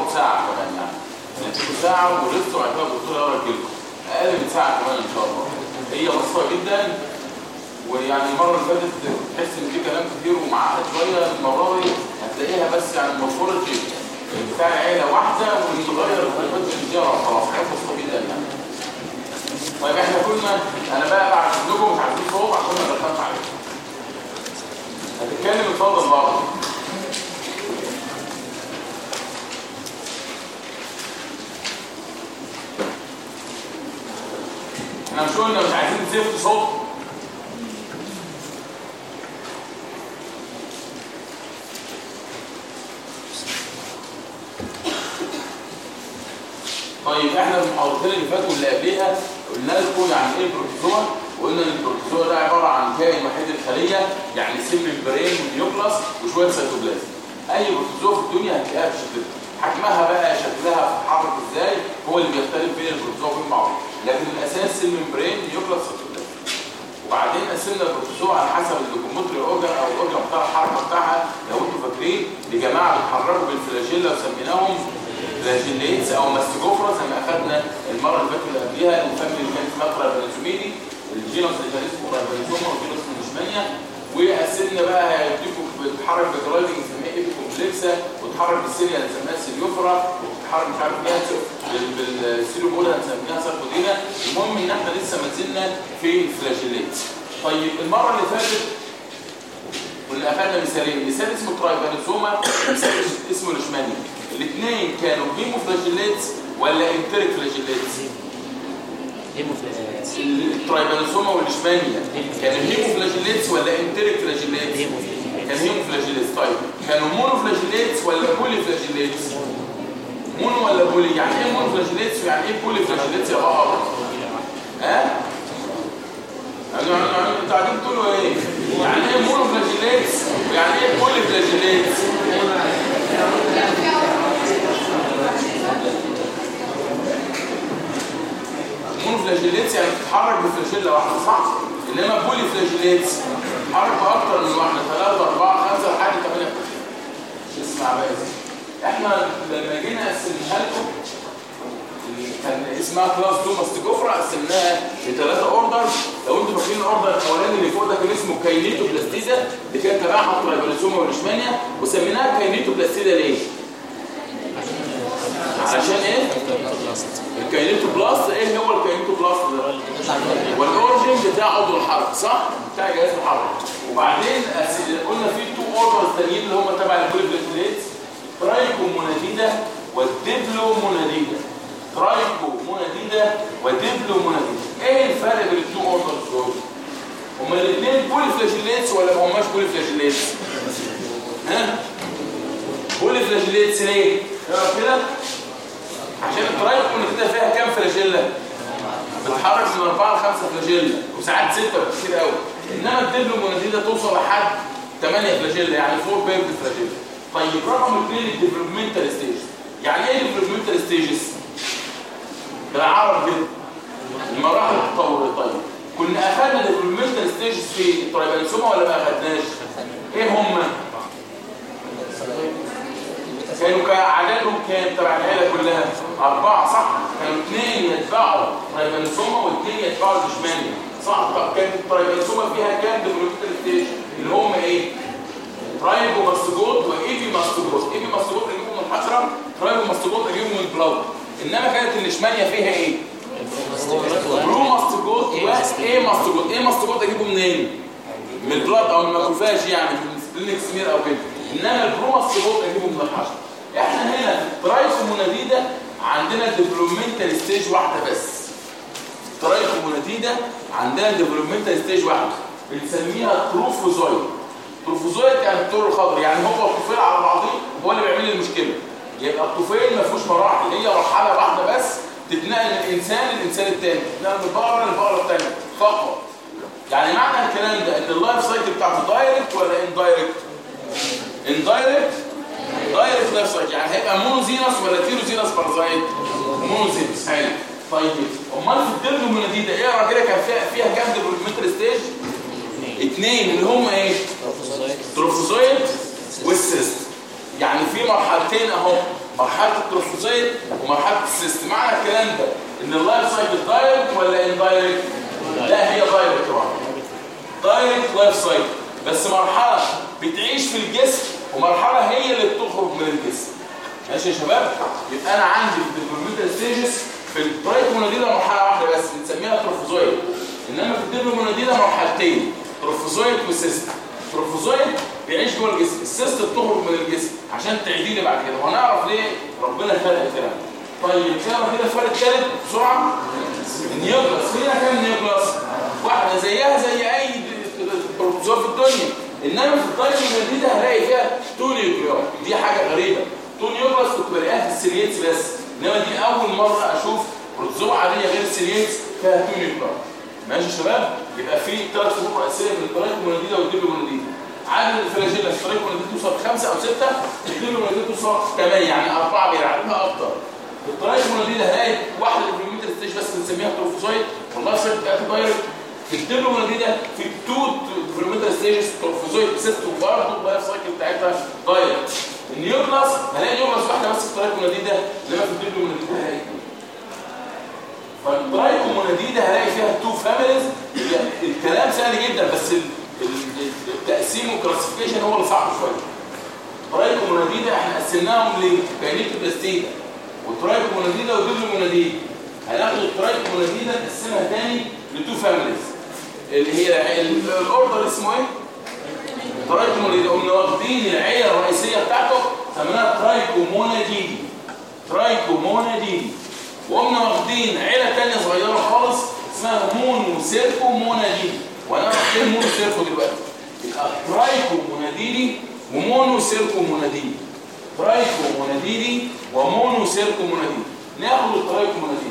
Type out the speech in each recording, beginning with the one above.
تقعد ساعه كمان يعني نديكوا ساعه ورست وبعد كده الدكتور يقرا الكلمه اقل من ساعه كمان ان شاء الله هي بسيطه جدا ويعني المره اللي فاتت تحس ان في كلام كتير ومعقد شويه المره دي هتلاقيها بس يعني مشهوره جدا بتاع عيله واحده ونتغير الخلافات الجزيره خلاص حاجه بسيطه جدا يعني طيب احنا كنا انا بقى بعد لكم مش عايزين صوت عشان ما دخلت عليكم هتتكلم اتفضل بره احنا مش قلنا مش عايزين نزفت صوت طيب احنا في المحاضرتين اللي فاتوا واللي قبليها قلنا لكم يعني ايه بروتوزوا وقلنا ان البروتوزوا ده عباره عن كائن وحيد الخليه يعني سيل ممبرين ونيوكلاس وشويه سيتوبلازم اي بروتوزوا في الدنيا هتلاقيها بالشكل ده حجمها بقى شكلها بتتحرك ازاي هو اللي بيختلف بين البروتوزوا وبين بعض لكن الاساس سيل ممبرين نيوكلاس سيتوبلازم وبعدين قسمنا البروتوزوا على حسب اللوكوموتري اورجان او الاورجان بتاع الحركه بتاعها لو انتم فاكرين لجماعه بيتحركوا بالفلاجيلا وسميناهم فلاجيليتس او ماستيجوفرا زي ما اخذنا المره اللي فاتت اللي قبليها الفاميلي اللي كانت اسمها ترابيزوميدي الجينوس اللي كان اسمه ترابيزوما والجينوس النشمانيا وقسمنا بقى هيديكم بتتحرك بجرايدنج نسميها ايبي كومبلكسا وتتحرك بالسيريا نسميها سيليوفرا وتتحرك مش عارف ايه بالسيلو بولا نسميها ساركودينا المهم ان احنا لسه ما زلنا في الفلاجيليتس طيب المره اللي فاتت واللي اخذنا مثالين مثال اسمه ترايبانوسوما مثال اسمه ليشمانيا الاثنين كانوا هيموفلاجيليتس ولا انتريك فلاجيليتس هيموفلاجيليتس الترايبانوسوما والليشمانيا كانوا هيموفلاجيليتس ولا انتريك فلاجيليتس كان هيموفلاجيليتس طيب كانوا مونوفلاجيليتس ولا بوليفلاجيليتس مونو ولا بولي يعني ايه مونوفلاجيليتس ويعني ايه بوليفلاجيليتس يا بقى ها يعني يعني انتوا قاعدين تقولوا ايه يعني ايه مونوفلاجيليتس ويعني ايه بوليفلاجيليتس مونوفلاجيليتس يعني بتتحرك بفلاجيلا واحده صح انما بولي فلاجيليتس بتتحرك باكتر من واحده 3 4 5 لحد 8 اسمع بقى احنا لما جينا قسمناها لكم اللي كان اسمها كلاس 2 ماستيجوفرا قسمناها لثلاثه اوردر لو انتوا فاكرين الاوردر الاولاني اللي فوق ده كان اسمه كاينيتو بلاستيدا اللي كان تبعها الترايبانوسوما والاشمانيا وسميناها كاينيتو بلاستيدا ليه؟ علشان ايه؟ الكاينيتو بلاست ايه هو الكاينيتو بلاست ده؟ والاورجن بتاع عضو الحرق صح؟ بتاع جهاز الحرق وبعدين أس- قلنا في تو اوردرز تانيين اللي هم تبع البوليفليتليتس ترايكو موناديدا والدبلو موناديدا ترايكو موناديدا ودبلو موناديدا ايه الفرق بين التو اوردرز دول؟ هما الاثنين بوليفلاجيليتس ولا ما هماش بوليفلاجيليتس؟ ها؟ بوليفلاجيليتس ليه؟ اقرا كده عشان الترايكو موناديدا فيها كام فلاجيلا؟ بتتحرك من 4 ل 5 فلاجيلا وساعات 6 كتير قوي انما الدبلو موناديدا توصل لحد 8 فلاجيلا يعني 4 بيرد فلاجيلا طيب رقم 2 الديفلوبمنتال ستيج يعني ايه الديفلوبمنتال ستيجز بالعربي كده المراحل التطوريه طيب كنا اخذنا الديفلوبمنتال ستيجز في الترايبانسوما ولا ما اخذناش ايه هم كانوا كعددهم كام تبع العيله كلها اربعه صح كانوا اثنين يتبعوا ترايبانسوما واثنين يتبعوا الاشمانيا صح طب كانت الترايبانسوما فيها كام ديفلوبمنتال ستيج اللي هم ايه ترايبو ماستوجوت وايبي ماستوجوت ايبي ماستوجوت اجيبه من الحشره ترايبو ماستوجوت اجيبه من البلاد انما كانت الاشمانيا فيها ايه برو ماستوجوت وايه ماستوجوت ايه ماستوجوت اجيبه منين من البلاد او من الماكروفاج يعني من سبلينك سمير او كده انما البرو ماستوجوت اجيبه من الحشره احنا هنا ترايكوموناديدا عندنا ديفلوبمنتال ستيج واحده بس ترايكوموناديدا عندنا ديفلوبمنتال ستيج واحده بنسميها تروفوزويد تروفوزويد يعني الطور الخضر يعني هو الطفيل على بعضيه هو اللي بيعمل لي المشكله يبقى الطفيل ما فيهوش مراحل هي مرحله واحده بس تتنقل من الانسان للانسان الثاني تتنقل من البقره للبقره الثانيه فقط يعني معنى الكلام ده ان اللايف سايكل بتاعته دايركت ولا اندايركت اندايركت دايركت لايف سايكل يعني هيبقى مونوزينس ولا تيروزينس بارازايت مونوزينس حلو طيب امال في الديرموناديدا ايه يا راجل كان فيها فيها كام ديفلوبمنتال ستيج اثنين اللي هم ايه تروفوزويد والسيست يعني يعني في مرحلتين اهو مرحله التروفوزيت ومرحله السيست معنى الكلام ده ان اللايف سايكل دايركت ولا اندايركت لا هي دايركت طبعا دايركت لايف سايكل بس مرحله بتعيش في الجسم ومرحله هي اللي بتخرج من الجسم ماشي يا شباب يبقى انا عندي في الديفلوبمنتال ستيجز في الترايكوموناديلا مرحله واحده بس بنسميها تروفوزويد انما في الديفلوبمنتال مرحلتين تروفوزويد وسيست تروفوزويد بيعيش جوه الجسم السيست بتخرج من الجسم عشان تعدي لي بعد كده وهنعرف ليه ربنا خلق الكلام طيب كده كده الفرق الثالث بسرعه النيوكلاس فينا كام نيوكلاس واحده زيها زي اي بروتوزوا في الدنيا انما في الدايموند ده هلاقي فيها تو نيوكليار دي حاجه غريبه تو نيوكلاس كنت بلاقيها في السيريتس بس انما دي اول مره اشوف بروتوزوا عاديه غير السيريتس فيها تو نيوكليار ماشي يا شباب يبقى في ثلاث فروق رئيسيه من الترايكوموناديدا والديبلوموناديدا عدد الفلاجيلا في الترايكوموناديدا توصل خمسه او سته الديبلوموناديدا توصل ثمانيه يعني اربعه بيلعبها اكتر في الترايكوموناديدا هلاقي واحده في ستيج بس بنسميها تروفوزايت والله سيرت بتاعتها دايركت في الديبلوموناديدا في التو ديفلوبمنتال ستيجز تروفوزويت ست وبرضه اللايف سايكل بتاعتها دايركت النيوكلاس هلاقي نيوكلاس واحده بس في الترايكوموناديدا انما في الديبلوموناديدا هلاقي فالترايكوموناديدا هلاقي فيها تو فاميليز الكلام سهل جدا بس التقسيم والكلاسيفيكيشن هو اللي صعب شويه ترايكوموناديدا احنا قسمناهم لكاينيك بلاستيدا وترايكوموناديدا وديبلوموناديدا هناخد الترايكوموناديدا نقسمها تاني لتو فاميليز اللي هي الاوردر اسمه ايه؟ ترايكوموناديدا قمنا واخدين العيله الرئيسيه بتاعته سميناها ترايكوموناديدي ترايكوموناديدي وقمنا واخدين عيله ثانيه صغيره خالص اسمها مونو سيركو موناديدي وانا واخدين مونو سيركو دلوقتي يبقى ترايكو موناديدي ومونو سيركو موناديدي ترايكو موناديدي ومونو سيركو موناديدي ناخد الترايكو موناديدي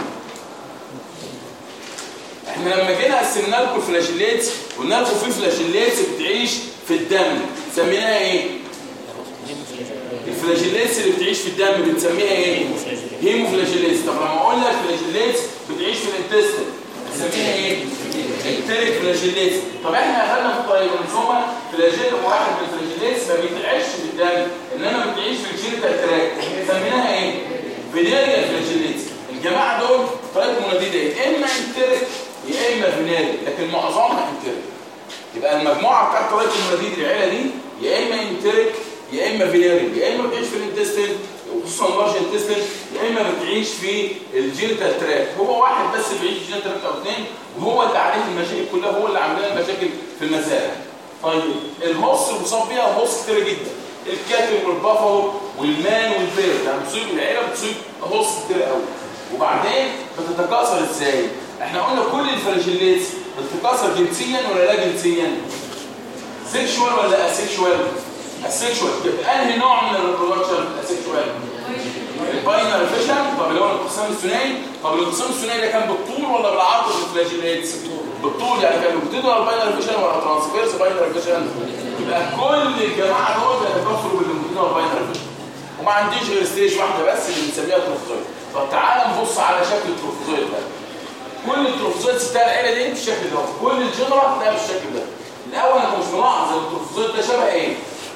احنا لما جينا قسمنا لكم الفلاشيليتس قلنا لكم في فلاشيليتس بتعيش في الدم سميناها ايه الفلاجيليتس اللي بتعيش في الدم بنسميها ايه هيموفلاجيليتس طب لما اقول لك فلاجيليتس بتعيش في الانتستين بنسميها ايه انتريك فلاجيليتس طب احنا اخذنا في الطيبنسوما فلاجيل واحد من الفلاجيليتس ما بيتعيش في الدم انما بتعيش في الجينيتال تراك سميناها ايه فينيريال فلاجيليتس الجماعه دول طيب مناديده يا اما انتريك يا اما فينيريال لكن معظمها انتريك يبقى المجموعه بتاعت طريقه المناديد العيله دي يا اما انتريك يا اما فينيريال يا اما بتعيش في الانتستين وخصوصا اللارج انتستين يا اما بتعيش في الجينيتال تراك هو واحد بس بيعيش في الجينيتال تراك او اثنين وهو اللي عليه المشاكل كلها هو اللي عامل لنا المشاكل في المزارع طيب الهوس المصاب بيها هوس كتير جدا الكاتل والبافلو والمان والبير يعني بتصيب العيله بتصيب هوس كتير قوي وبعدين بتتكاثر ازاي احنا قلنا كل الفلاجيليتس بتتكاثر جنسيا ولا لا جنسيا سيكشوال ولا اسيكشوال السيكشوال يبقى انهي نوع من الريبرودكشن الاسيكشوال الباينر فيشن طب اللي هو الانقسام الثنائي طب الانقسام الثنائي ده كان بالطول ولا بالعرض في الفلاجيليتس بالطول يعني كان بيبتدوا على الباينر فيشن ولا ترانسفيرس باينر فيشن يبقى كل الجماعه دول بيتكاثروا بالانقسام الباينر فيشن وما عنديش غير ستيج واحده بس اللي بنسميها تروفوزويد طب تعال نبص على شكل التروفوزويد ده كل التروفوزويدز بتاع العيله دي بالشكل ده كل الجنرا ده بالشكل ده الاول انا مش ملاحظ ان التروفوزويد ده شبه ايه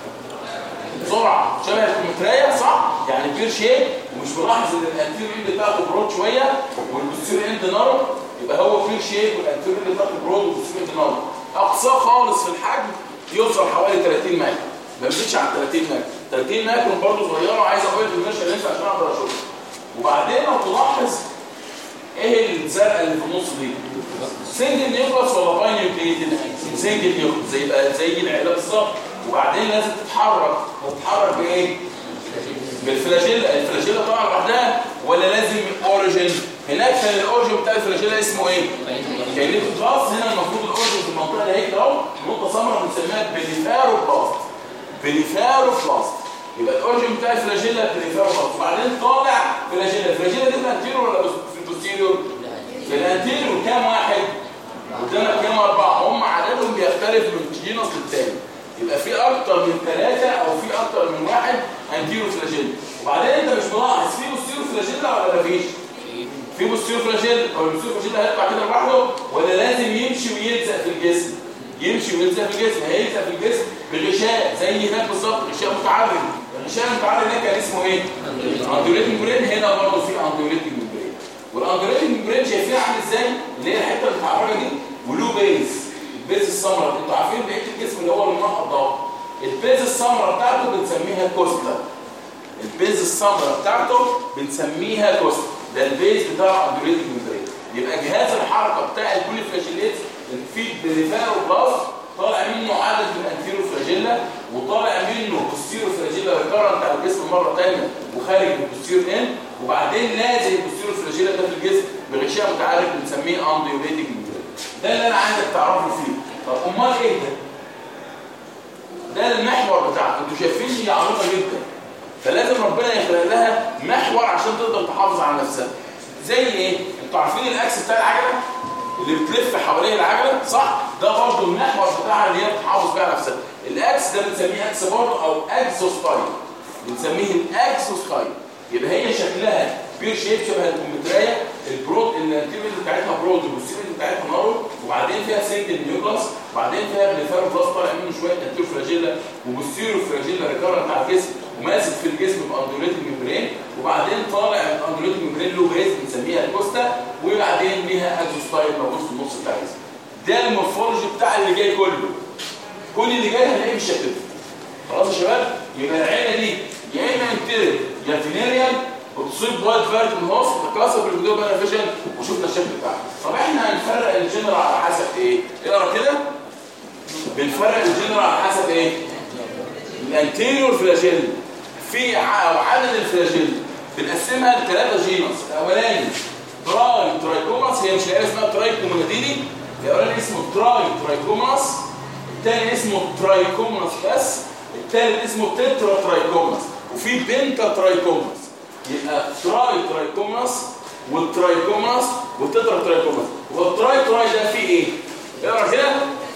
بسرعه شبه الكمتريه صح يعني بير شيب ومش ملاحظ ان الانتيريور اند بتاعته برود شويه والبوستيريور اند نارو يبقى هو بير شيب والانتيريور اند بتاعته برود والبوستيريور اند نارو اقصاه خالص في الحجم يوصل حوالي 30 مايكرون ما بيزيدش عن 30 مايكرون 30 مايكرون برضه صغيره وعايز اقول في المشهد لسه عشان اقدر اشوفها وبعدين لو تلاحظ ايه الزرقاء اللي في النص دي سنجل نيوكلاس ولا باي نيوكليتد سنجل نيوكلاس زي بقى زي العيله بالظبط وبعدين لازم تتحرك تتحرك بايه بالفلاجيلا الفلاجيلا طبعا لوحدها ولا لازم اوريجين هناك كان الاوريجين بتاع الفلاجيلا اسمه ايه كان خلاص هنا المفروض الاوريجين في المنطقه اللي هيك اهو نقطه سمراء بنسميها بليفاروبلاست بليفاروبلاست يبقى الاوريجين بتاع الفلاجيلا بليفاروبلاست وبعدين طالع فلاجيلا الفلاجيلا دي في الانتيريور ولا في البوستيريور في الانتيريور كام واحد قدامك كام اربعه هم عددهم بيختلف من جينس للتاني يبقى في اكتر من ثلاثه او في اكتر من واحد انتيرو فلاجيلا وبعدين انت مش ملاحظ في بوستيرو فلاجيلا ولا مفيش في بوستيرو فلاجيلا او البوستيرو فلاجيلا هيطلع كده لوحده ولا لازم يمشي ويلزق في الجسم يمشي ويلزق في الجسم هيلزق في الجسم بغشاء زي هناك بالظبط غشاء متعرج الغشاء المتعرض هنا كان اسمه ايه اندوليتنج ممبرين هنا برضه في اندوليتنج ممبرين والاندوليتنج ممبرين شايفينها عامل ازاي اللي هي الحته المتعرضه دي ولو بيز البيز السمراء انتوا عارفين بقيه الجسم اللي هو المنقط ده البيز السمراء بتاعته بنسميها كوستا البيز السمراء بتاعته بنسميها كوستا ده البيز بتاع الاندوليتنج ممبرين يبقى جهاز الحركه بتاع الكولي فلاجيليت الفيد بريفيرو باص طالع منه عدد من الانتيرو فلاجيلا وطالع منه بوستيرو فلاجيلا ريكارنت على الجسم مره ثانيه وخارج من البوستيرو ان وبعدين نازل البوستيرو فلاجيلا ده في الجسم بغشاء متعرج بنسميه انديوليتنج ده اللي انا عايزك تعرفه فيه طب امال ايه ده؟ ده المحور بتاعك انتوا شايفين هي عميقه جدا فلازم ربنا يخلق لها محور عشان تقدر تحافظ على نفسها زي ايه؟ انتوا عارفين الاكس بتاع العجله اللي بتلف حوالين العجله صح ده برضه المحور بتاعها اللي هي بتحافظ بيها نفسها الاكس ده بنسميه اكس برضه او اكسوستايل بنسميه الاكسوستايل يبقى هي شكلها بير شيب شبه الكمبيوترايه البرود الانتيريور بتاعتها برود والسيريز بتاعتها نارو وبعدين فيها سنجل نيوكلاس وبعدين فيها بليفارو بلاس طالع منه شويه انتيرو فلاجيلا وبوستيرو فلاجيلا ريكارنت على الجسم وماسك في الجسم باندوليتنج ميمبرين وبعدين طالع الاندوليتنج ميمبرين له بيز بنسميها الكوستا وبعدين ليها اكزوستايل موجود في النص بتاع الجسم ده المورفولوجي بتاع اللي جاي كله كل اللي جاي هنلاقيه بالشكل ده خلاص يا شباب يبقى العينه دي يا اما انتيريور يا فينيريال وتصيب وايد فيرت من هوست تتكاثر بالفيديو بنفيشن وشفنا الشكل بتاعها طب احنا هنفرق الجنرال على حسب ايه اقرا كده بنفرق الجنرال على حسب ايه الانتيريور فلاجيل في عدد الفلاجيل بنقسمها لثلاثه جينس الاولاني تراي ترايكوماس هي مش لاقيه اسمها ترايكوموناديني الاولاني اسمه تراي ترايكوماس الثاني اسمه ترايكوماس بس الثالث اسمه تترا ترايكوماس وفي بنتا ترايكوماس يبقى تراي ترايكوماس والترايكوماس والتترا ترايكوماس والتراي تراي ده فيه ايه؟ اقرا كده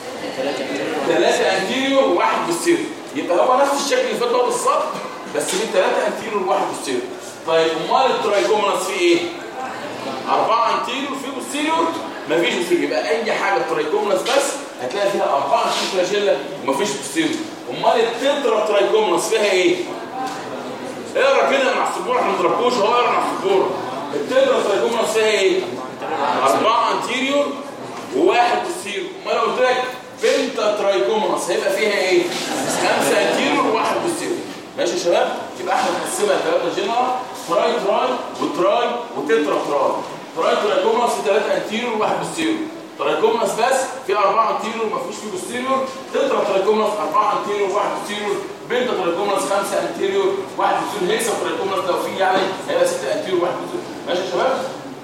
ثلاثة انتيريور وواحد بوستيريور يبقى هو نفس الشكل اللي فات ده بالظبط بس فيه ثلاثة انتيريور وواحد بوستيريور طيب امال الترايكوماس فيه ايه؟ أربعة انتيريور فيه بوستيريور مفيش بوستيريور يبقى أي حاجة ترايكوماس بس هتلاقي فيها أربعة انتيريور فلاجيلا ومفيش بوستيريور امال التترا ترايكوماس فيها ايه؟ اقرا كده مع السبوره احنا ما نضربوش هو اقرا مع السبوره التترا ترايكوماس فيها ايه؟ أربعة انتيريور وواحد بوستيريور امال لو قلت لك بنتا ترايكوماس هيبقى فيها ايه؟ خمسة انتيريور وواحد بوستيريور ماشي يا شباب؟ يبقى احنا نقسمها ثلاثة جنرال تراي تراي وتراي وتترا تراي تراي ترايكوماس في ثلاثة انتيريور وواحد بوستيريور ترايكوماس بس في أربعة انتيريور ما فيش فيه بوستيريور تترا ترايكوماس أربعة انتيريور وواحد بوستيريور بنتا ترايكوماس خمسة انتيريور واحد بوستيريور هيكسا ترايكوماس لو في يعني هيبقى ستة انتيريور وواحد بوستيريور ماشي يا شباب؟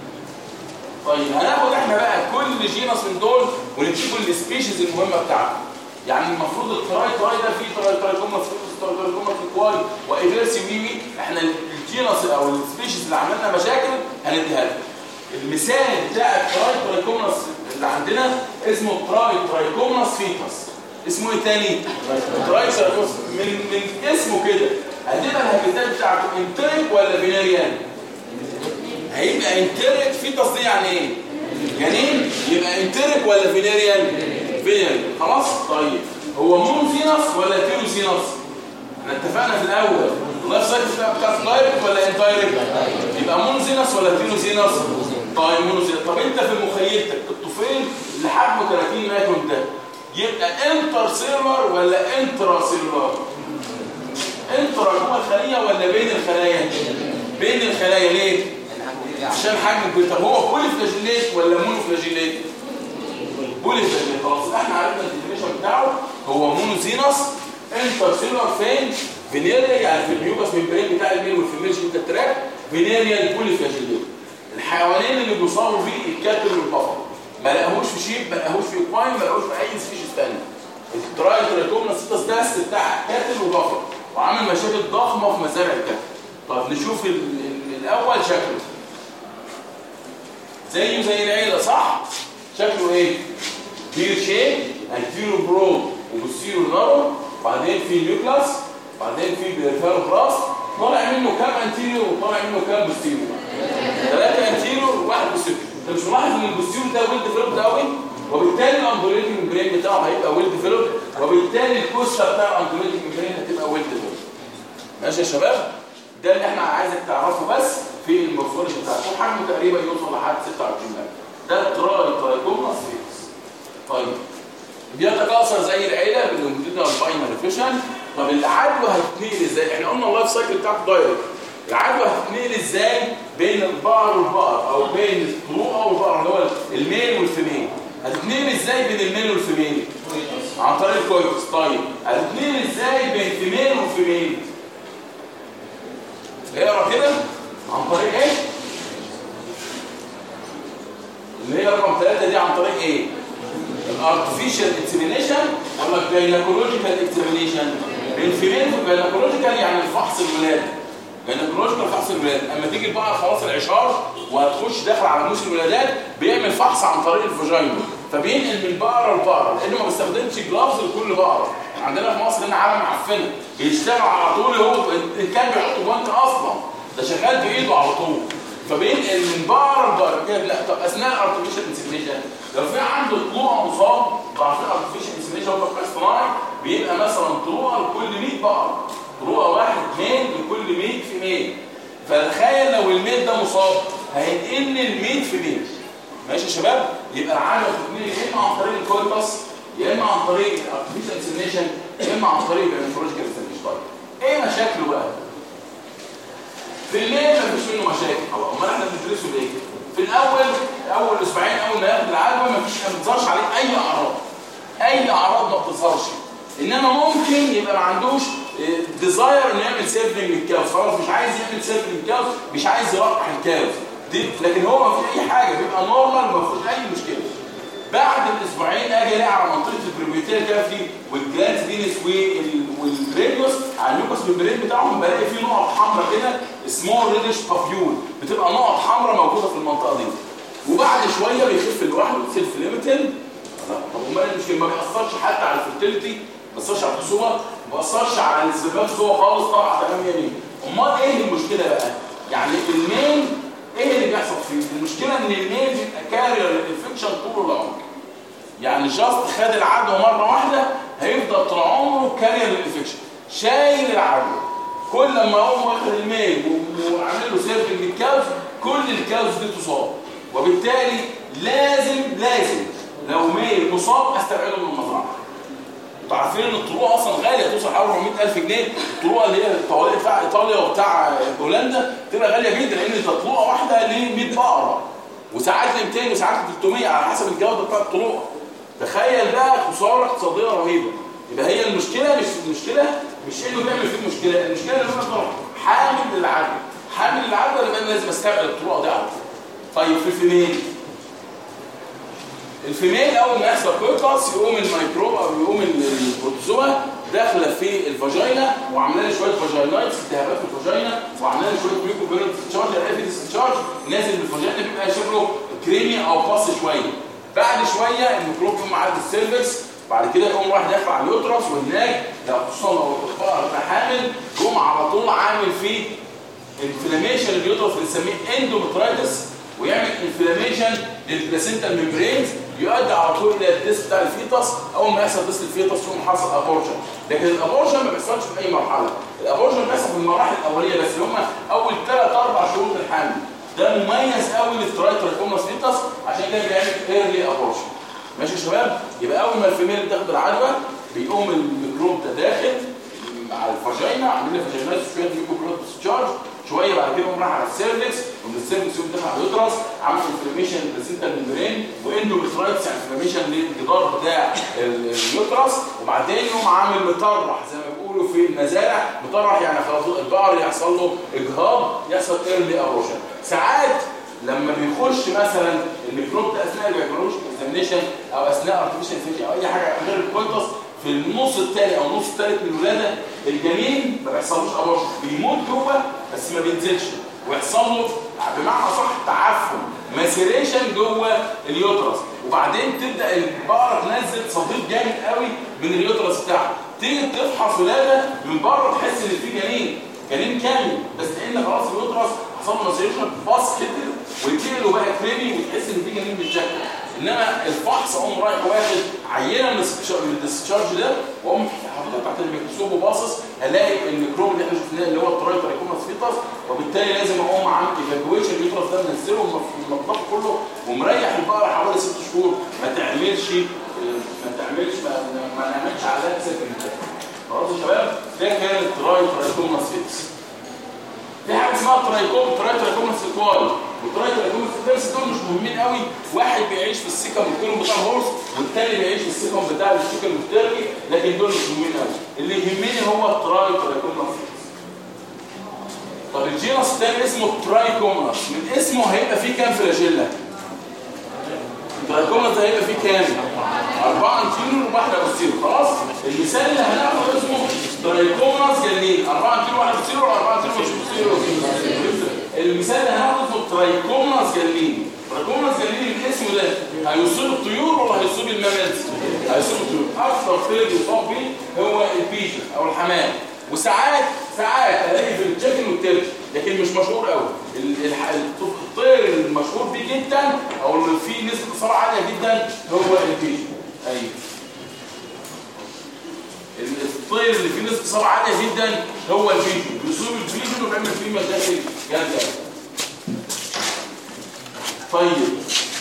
طيب هناخد احنا بقى كل جينس من دول ونمسكوا السبيشيز المهمه بتاعته يعني المفروض التراي تراي ده فيه تراي ترايكوماس تراي ترايكوماس كواي وايفيرسي ويوي احنا الجينس او السبيشيز اللي عملنا مشاكل هنديها لكم المثال بتاع التراي ترايكوماس اللي عندنا اسمه تراي ترايكوماس فيتاس اسمه ايه تاني؟ تراي ترايكوماس من من اسمه كده هتبقى الهابيتات بتاعته انتريك ولا فينيريان؟ هيبقى انتريك فيتاس دي يعني ايه؟ جنين يبقى انتريك ولا فينيريان؟ فينيريان خلاص؟ طيب هو مونوسينس ولا تيروسينس؟ احنا اتفقنا في الاول اللايف سايكل بتاع دايركت ولا اندايركت؟ يبقى مونوسينس ولا تيروسينس؟ طيب مونوسينس طب انت في مخيلتك الطفيل اللي حجمه 30 مايكرون ده يبقى انتر سيلر ولا انترا سيلر؟ انترا جوه الخليه ولا بين الخلايا؟ بين الخلايا ليه؟ عشان حجم الجلد طب هو بولي فلاجيليت ولا مونو فلاجيليت؟ بولي فلاجيليت خلاص احنا عرفنا الديفينيشن بتاعه هو مونوزينس انتر سيلر فين؟ فينيريا يعني في الميوكس ميمبرين بتاع الميل والفيميل شيوكا تراك فينيريا البولي فلاجيليت الحيوانين اللي بيصابوا فيه الكاتل والبفر ما لقاهوش في شيب ما لقاهوش في اكواين ما لقاهوش في اي سبيشيز ثانيه التراي تراكومنا سيتاس داست بتاع كاتل وبفر وعامل مشاكل ضخمه في مزارع الكاتل طب نشوف ال ال الاول شكله زيه زي العيله صح شكله ايه بير شيب انتيرو برود وبوستيرو نارو بعدين في نيوكلاس بعدين في بيرفيرو بلاس طالع منه كام انتيريو وطالع منه كام بوستيرو ثلاثه انتيريو وواحد بوستيرو انت مش ملاحظ ان البوستيرو ده ويل ديفلوبد قوي وبالتالي الاندوليتنج برين بتاعه هيبقى ويل ديفلوبد وبالتالي الكوستا بتاع الاندوليتنج برين هتبقى ويل ديفلوبد ماشي يا شباب ده اللي احنا عايزك تعرفه بس في المورفولوجي بتاعته حجمه تقريبا يوصل لحد 26 متر ده التراي ترايكوماس فيكس طيب بيتكاثر زي العيله باللونجيتودينال باينري فيشن طب العدوى هتتنقل ازاي احنا قلنا اللايف سايكل بتاعته دايركت العدوى هتتنقل ازاي بين البقر والبقر او بين الطلوقه والبقر اللي هو الميل والفيميل هتتنقل ازاي بين الميل والفيميل عن طريق الكويتس طيب هتتنقل ازاي بين فيميل وفيميل اقرا كده عن طريق ايه اللي هي رقم ثلاثة دي عن طريق ايه الارتفيشال اكسبلينيشن ولا الجاينكولوجيكال اكسبلينيشن الفيميل جاينكولوجيكال يعني الفحص الولاده جاينكولوجيكال فحص الولاده اما تيجي بقى خلاص العشار وهتخش داخل على موسم الولادات بيعمل فحص عن طريق الفاجينا فبينقل من بقره لبقره لانه ما بيستخدمش جلافز لكل بقره عندنا في مصر هنا عالم معفنه بيشتغل على طول هو ان كان بيحط جوانت اصلا ده شغال بايده على طول فبينقل من بقره لبقره كده لا طب اثناء الارتفيشال انسيميشن لو في عنده طلوع مصاب ضعف الارتفيشال انسيميشن هو اصطناعي بيبقى مثلا طلوع لكل 100 بقره طلوع واحد ميل لكل 100 في ميل فتخيل لو الميل ده مصاب هينقل ال100 في ميل ماشي يا شباب يبقى العالم بتتنقل يا اما عن طريق الكورتس يا اما عن طريق الارتفيشال انسيميشن يا اما عن طريق الانفولوجيكال انسيميشن طيب ايه مشاكله بقى في الليل مفيش منه مشاكل امال احنا بندرسه ليه في الاول اول اسبوعين اول ما ياخد العدوى مفيش ما بتظهرش عليه اي اعراض اي اعراض ما بتظهرش انما ممكن يبقى ما عندوش ديزاير انه يعمل سيرفنج للكاوز خلاص مش عايز يعمل سيرفنج للكاوز مش عايز يرقح الكاوز دي لكن هو ما فيش اي حاجه بيبقى نورمال ما فيهوش اي مشكله بعد الاسبوعين اجي الاقي على منطقه البريبيوتير كافي والجلاند فينس والراديوس على اللوكس ميمبرين بتاعهم بلاقي فيه نقط حمراء كده سمول ريدش بافيول بتبقى نقط حمراء موجوده في المنطقه دي وبعد شويه بيخف لوحده سيلف ليميتد طب امال المشكله ما بيأثرش حتى على الفيرتيليتي ما بيأثرش على الخصوبه ما بيأثرش على الاستجابات جوه خالص طبعا تمام يمين امال ايه المشكله بقى يعني المين ايه اللي بيحصل فيه المشكله ان المين بيبقى كارير للانفكشن طول العمر يعني جاست خد العدوى مره واحده هيفضل طول عمره كارير للانفكشن شايل العدوى كل لما اقوم واخد الميل وعامل له سيرفنج للكاوز كل الكاوز دي تصاب وبالتالي لازم لازم لو ميل مصاب استبعده من المزرعه انتوا عارفين ان الطلوع اصلا غاليه توصل حوالي 400000 جنيه الطلوع اللي هي الطوالق بتاع ايطاليا وبتاع هولندا تبقى غاليه جدا لان تطلوع واحده ل 100 بقره وساعات ل 200 وساعات ل 300 على حسب الجوده بتاع الطلوع تخيل بقى خساره اقتصاديه رهيبه يبقى هي المشكله مش المشكله مش انه بيعمل فيه المشكله المشكله ان هو حامل للعدوى حامل للعدوى يبقى انا لازم استبعد الطلوع ده على طول طيب في الفيميل الفيميل اول ما يحصل كويكاس يقوم الميكروب او يقوم البروتوزوا داخله في الفاجينا وعامله لي شويه فاجينايتس التهابات في الفاجينا وعامله لي شويه ميكروبيرنت تشارج الاقي ديسشارج نازل بالفاجينا بيبقى شكله كريمي او باص شويه بعد شويه الميكروب يقوم معدي السيرفكس بعد كده يقوم رايح داخل على اليوترس وهناك لو خصوصا لو البقره حامل يقوم على طول عامل فيه انفلاميشن اليوترس اللي بنسميه اندومترايتس ويعمل انفلاميشن للبلاسينتا ميمبرينز يؤدي على طول الى الديس بتاع الفيتس اول ما يحصل ديس الفيتس يقوم حاصل ابورشن لكن الابورشن ما بيحصلش في اي مرحله الابورشن بيحصل في المراحل الاوليه بس اللي هم اول ثلاث اربع شهور من الحمل ده مميز قوي للترايترايكوماس فيتس عشان كده بيعمل ايرلي ابورشن ماشي يا شباب يبقى اول ما الفيميل بتاخد العدوى بيقوم الميكروب ده داخل على الفاجينا عاملين فاجينايز شويه ميكروب ديسشارج شويه بعد كده يقوم راح على السيرفكس ومن السيرفكس يقوم داخل على اليوترس عامل انفلاميشن للسنتال ميمبرين واندوميترايتس يعني انفلاميشن للجدار بتاع اليوترس وبعدين يقوم عامل مطرح زي ما بيقولوا في المزارع مطرح يعني خلاص البقر يحصل له اجهاض يحصل ايرلي اروشن ساعات لما بيخش مثلا الميكروب ده اثناء البيولوجيك اكزامينشن او اثناء ارتفيشال انفكشن او اي حاجه غير الكويتس في النص الثاني او النص الثالث من الولاده الجنين ما بيحصلوش ابورشن بيموت جوه بس ما بينزلش ويحصل له بمعنى صح تعفن ماسيريشن جوه اليوترس وبعدين تبدا البقره تنزل صديد جامد قوي من اليوترس بتاعها تيجي تفحص ولاده من بره تحس ان في جنين جنين كامل بس لان خلاص اليوترس حصل له ماسيريشن باص كتر ويتقل وبقى كريمي وتحس ان في جنين بالشكل انما الفحص اقوم رايح واخد عينه من الديسشارج ده واقوم حاططها تحت الميكروسكوب وباصص الاقي الكروم اللي احنا شفناه اللي هو التراي ترايكوماس فيتاس وبالتالي لازم اقوم عامل ايفاكويشن اليوترس ده منزله ومنضفه كله ومريح البقره حوالي ست شهور ما تعملش ما تعملش ما, ما نعملش علامه سفر خلاص يا شباب ده كان التراي ترايكوماس فيتاس في حاجه اسمها ترايكوم تراي ترايكوماس فيتوال والتراي ترايكوماس فيتاس دول مش مهمين قوي واحد بيعيش في السكه الكولوم بتاع الهورس والتاني بيعيش في السكه بتاع الشيكن التركي لكن دول مش مهمين قوي اللي يهمني هو التراي ترايكوماس فيتاس طب الجينس الثاني اسمه ترايكوماس من اسمه هيبقى فيه كام فلاجيلا الترايكوماس ده هيبقى فيه كام أربعة انتيريور وواحدة بوستيريور خلاص المثال اللي هناخده اسمه ترايكوماس جنين أربعة انتيريور وواحدة بوستيريور وأربعة انتيريور مش بوستيريور المثال اللي هناخده اسمه ترايكوماس جنين ترايكوماس جنين الاسم ده هيصيب الطيور ولا هيصيب الممات هيصيب الطيور أكثر طير يصاب بيه هو البيجن أو الحمام وساعات ساعات الاقي في التشيكن والتركي لكن مش مشهور قوي الطير المشهور بيه جدا او اللي فيه نسبه اصابه عاليه جدا هو البيجن ايوه الطير اللي فيه نسبه اصابه عاليه جدا هو البيجن بيصيب البيجن وبيعمل فيه مشاكل جامده طيب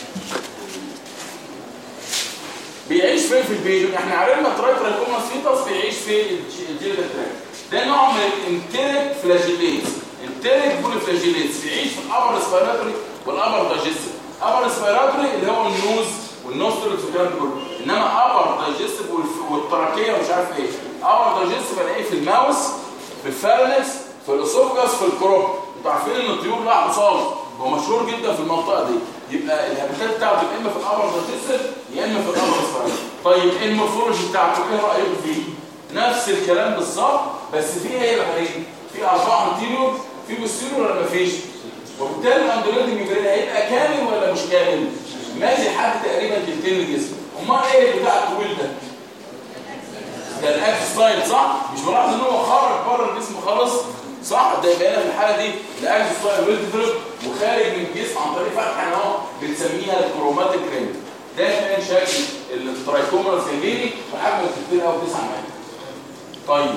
بيعيش فين في البيجن احنا عرفنا تراي ترايكوماس فيتاس بيعيش في الجلد التراك ده نوع من الانتريك فلاجيليتس انتريك بولي فلاجيليتس بيعيش في الابر ريسبيراتوري والابر دايجستيف ابر ريسبيراتوري اللي هو النوز والنوسترلز والكلام ده كله انما ابر دايجستيف والتراكيه ومش عارف ايه ابر دايجستيف الاقيه في الماوس في الفارنكس في الاسوفجاس في الكروب انتوا عارفين ان الطيور لها عصام هو مشهور جدا في المنطقه دي يبقى الهابيتات بتاعته يا اما في الابر دايجستيف يا اما في الابر ريسبيراتوري طيب ايه المورفولوجي بتاعته ايه رايكم فيه نفس الكلام بالظبط بس في ايه بقى في اربعه انتيريور في بوستيريور ولا مفيش وبالتالي الاندوليتنج ميجرين هيبقى كامل ولا مش كامل ماشي حد تقريبا تلتين الجسم امال ايه بتاع الطويل ده ده الاكس ستايل صح مش ملاحظ ان هو خرج بره الجسم خالص صح ده يبقى هنا في الحاله دي الاكس ستايل ويل ديفلوب وخارج من الجسم عن طريق فتحه اهو بنسميها الكروماتيك رينج ده كان شكل الترايكومرس الجيني وحجمه كتير قوي 9 متر طيب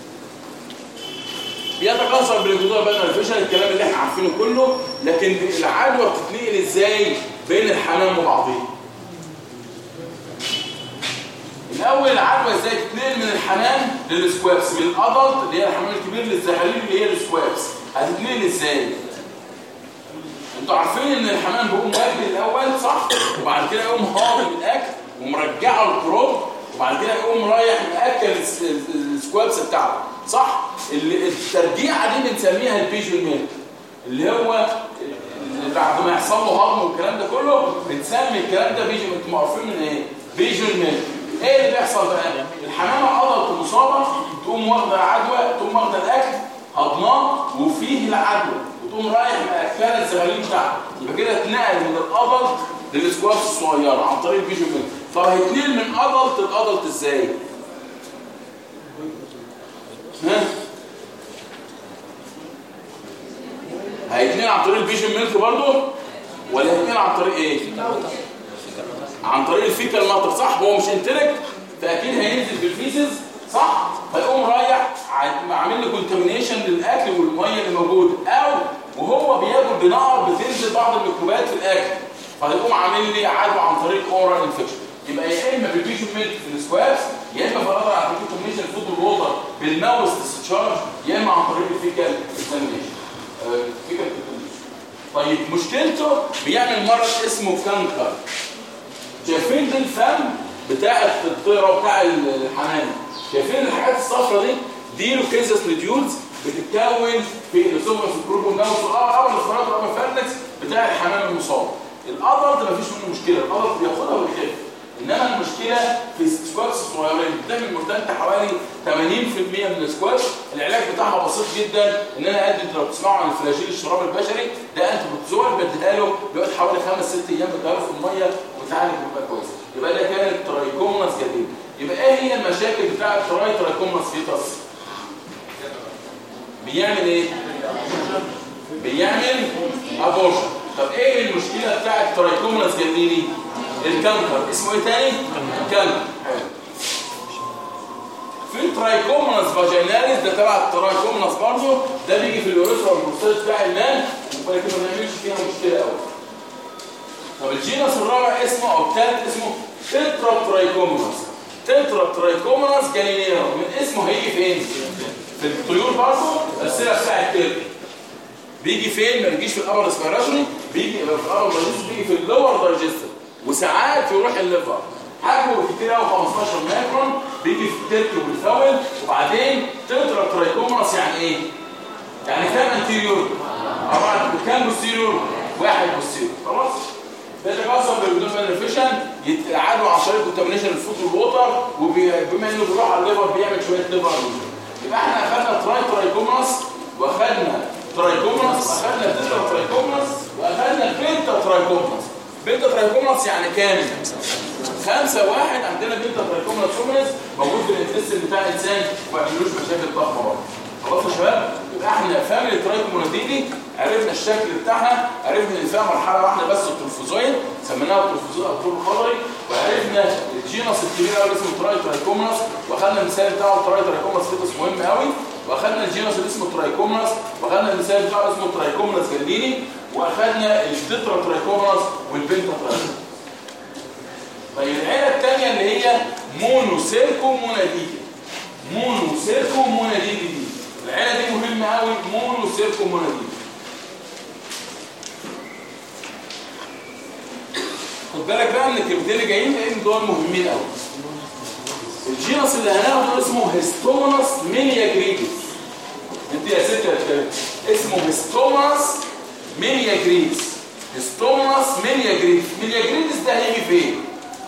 بيتكاثر بالانتظار بين الفشل الكلام اللي احنا عارفينه كله لكن العدوى بتتنقل ازاي بين الحمام وبعضهم الاول العدوى ازاي تتنقل من الحمام للسكوابس من الادلت اللي هي الحمام الكبير للزغاليل اللي هي السكوابس هتتنقل ازاي انتوا عارفين ان الحمام بيقوم واكل الاول صح وبعد كده يقوم هاضم الاكل ومرجعه الكروب وبعد كده يقوم رايح مأكل السكوابس بتاعته صح الترجيعه دي بنسميها البيجون ميلك اللي هو بعد ما يحصل له هضم والكلام ده كله بنسمي الكلام ده بيجون انتوا عارفين من ايه بيجون ميلك ايه اللي بيحصل بقى الحمامه عضله مصابه تقوم واخده عدوى تقوم واخده الاكل هضماه وفيه العدوى وتقوم رايح مأكله الزغاليل بتاعته يبقى كده اتنقل من الادلت للسكوابس الصغيره عن طريق البيجون ميلك طب هيتنقل من ادلت لادلت ازاي ها هيتنقل عن طريق البيجن ميلك برضه ولا هيتنقل عن طريق ايه عن طريق الفيكال ماتر صح هو مش انترك فاكيد هينزل بالفيسز صح هيقوم رايح عامل له كونتامينيشن للاكل والميه اللي موجوده او وهو بياكل بنار بتنزل بعض الميكروبات في الاكل فهيقوم عامل لي عدوى عن طريق اورال انفكشن يبقى يا اما بالبيجن ميلك في السكوابس يا اما بالقدر على الكونتامينيشن فود الووتر بالماوس ديسشارج يا اما عن طريق الفيكال اكزامينيشن فيكال طيب مشكلته بيعمل مرض اسمه كانكر شايفين دي الفم بتاع الطيره بتاع الحمام شايفين الحاجات الصفراء دي دي لوكيزس نوديولز بتتكون في الاسوفاس الكروبون ناوس والابر الفرات والابر فارنكس بتاع الحمام المصاب الادلت مفيش منه مشكله الادلت بياخدها ويخف انما المشكله في السكواتس الصغيرين بتعمل مرتده حوالي 80% من السكواتس العلاج بتاعها بسيط جدا ان انا ادي لو بتسمعوا عن الفلاجيل الشراب البشري ده انت بتزور بديها له بيقعد حوالي 5 6 ايام بتديها في الميه وتعالج ويبقى كويس يبقى ده كان الترايكومنس جديد يبقى ايه هي المشاكل بتاعه التراي ترايكومنس فيتاس بيعمل ايه بيعمل ابورشن طب ايه المشكله بتاعه الترايكومنس جديدي الكانكر اسمه ايه تاني كانكر في الترايكومونس فاجيناليس ده تبع الترايكومونس برضه ده بيجي في اليوريثرا والبروستات بتاع المان ولكن ما بنعملش فيها مشكله قوي طب الجينس الرابع اسمه او الثالث اسمه تترا ترايكومونس تترا ترايكومونس جالينيرا من اسمه هيجي فين؟ في الطيور برضه السيره بتاع التركي بيجي فين؟ ما بيجيش في الابر اسبيراتوري بيجي في الابر دايجستيف بيجي في اللور دايجستيف وساعات يروح الليفر حجمه كتير قوي 15 مايكرون بيجي في التركي والفاول وبعدين تترا ترايكومونس يعني ايه؟ يعني كام انتيريور؟ أربعة كام بوستيريور؟ واحد بوستيريور خلاص؟ ده تكاثر بالبدون بنفيشن يتعادوا عن طريق كونتامينيشن الفود والووتر وبما انه بيروح على الليفر بيعمل شويه ليفر يبقى احنا اخذنا تراي ترايكومونس واخذنا ترايكومونس واخذنا تترا ترايكومونس واخذنا بنتا ترايكومونس بنتا ترايكومونس يعني كام؟ خمسة واحد عندنا بنتا ترايكومونس سومنس موجود في الانتستين بتاع الانسان وما بيعملوش مشاكل ضخمه برضه خلاص يا شباب يبقى احنا فاميلي ترايكوموناديدي عرفنا الشكل بتاعها عرفنا ان فيها مرحله واحده بس التروفوزويد سميناها التروفوزويد او الطول الخضري وعرفنا الجينس الكبير قوي اسمه تراي ترايكومونس واخدنا المثال بتاعه تراي ترايكومونس فيتوس مهم قوي واخدنا الجينس اللي اسمه ترايكومونس واخدنا المثال بتاعه اسمه ترايكومونس جلديني واخدنا التترا ترايكومونس والبنتا ترايكومونس طيب العيله الثانيه اللي هي مونوسيركو موناديدي مونوسيركو موناديدي دي العيله دي مهمه قوي مونوسيركو موناديدي خد بالك بقى من الكلمتين اللي جايين لان دول مهمين قوي الجينس اللي هناخده اسمه هيستومونس مينيا جريدس انت يا ست يا شباب اسمه هيستومونس مينيا جريدس هيستومونس مينيا جريدس مينيا جريدس ده هيجي فين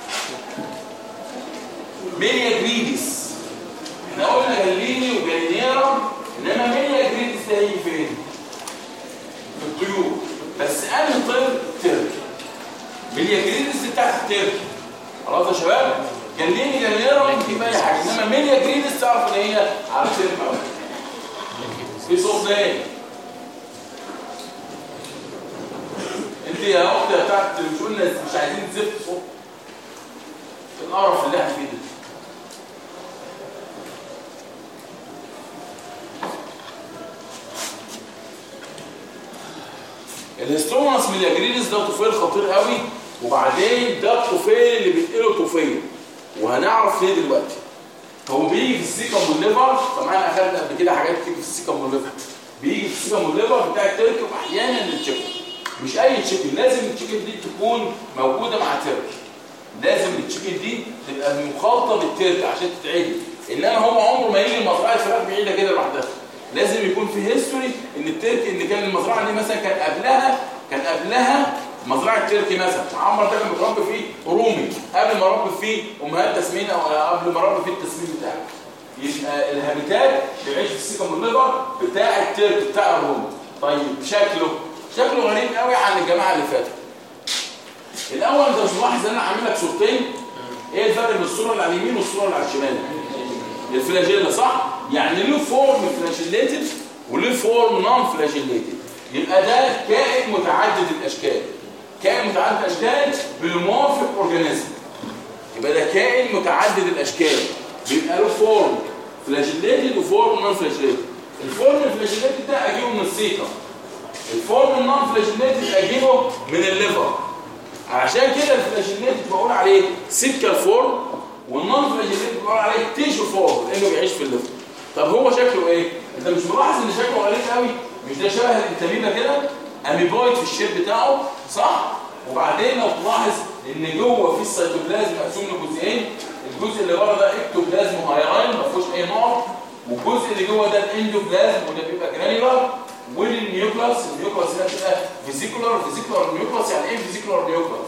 مينيا جريدس احنا قلنا جليني وجلينيرا انما مينيا جريدس ده هيجي فين في الطيور بس انهي طير تركي مينيا جريدس دي بتاعت التركي خلاص يا شباب جليني جلينيرا ممكن يبقى اي حاجه انما مينيا جريدس تعرف ان هي على التركي في صوت ايه انت يا اخت يا بتاعت مش قلنا مش عايزين زفت صوت القرف اللي احنا فيه ده الهستوماس ميلاجرينس ده طفيل خطير قوي وبعدين ده الطفيل اللي بينقله طفيل وهنعرف ليه دلوقتي هو بيجي في السيكم والليفر طبعا اخدنا قبل كده حاجات كتير في السيكم والليفر بيجي في السيكم والليفر بتاع التركي واحيانا التشيكن مش اي تشيكن لازم التشيكن دي تكون موجوده مع تركي لازم التشيكن دي تبقى مخالطه بالتركي عشان تتعدل انما هو عمره ما يجي المزرعه الفراخ بعيده كده لوحدها لازم يكون في هيستوري ان التركي ان كان المزرعه دي مثلا كان قبلها كان قبلها مزرعه تركي مثلا عمر ده كان متربي فيه رومي قبل ما ربي فيه امهات تسمين او قبل ما ربي فيه التسمين بتاعه يبقى الهابيتات بيعيش في السيكم الليفر بتاع التركي بتاع الرومي طيب شكله شكله غريب قوي عن الجماعه اللي فاتوا الاول انت مش ملاحظ ان انا عامل لك صورتين ايه الفرق بين الصوره اللي على اليمين والصوره اللي على الشمال الفلاجيلا صح يعني له فورم فلاجيليتد وله فورم نون فلاجيليتد يبقى ده كائن متعدد الاشكال كائن متعدد الاشكال بالموافق اورجانيزم يبقى ده كائن متعدد الاشكال بيبقى له فورم فلاجيليتد وفورم نون فلاجيليتد الفورم الفلاجيليتد ده اجيبه من السيكا الفورم النون فلاجيليتد اجيبه من الليفر عشان كده الفلاجيليتد بقول عليه سيكال فورم والنون فلاجيليتد بقول عليه تيشو فورم لانه بيعيش في الليفر طب هو شكله ايه انت مش ملاحظ ان شكله غريب قوي مش ده شبه الانتامينا كده اميبويد في الشيب بتاعه صح وبعدين لو تلاحظ ان جوه في السيتوبلازم مقسوم لجزئين الجزء اللي بره ده اكتوبلازم وهايراين ما فيهوش اي نوع والجزء اللي جوه ده الاندوبلازم وده بيبقى جرانيولار والنيوكلاس النيوكلاس ده بتبقى فيزيكولار فيزيكولار نيوكلاس يعني ايه فيزيكولار نيوكلاس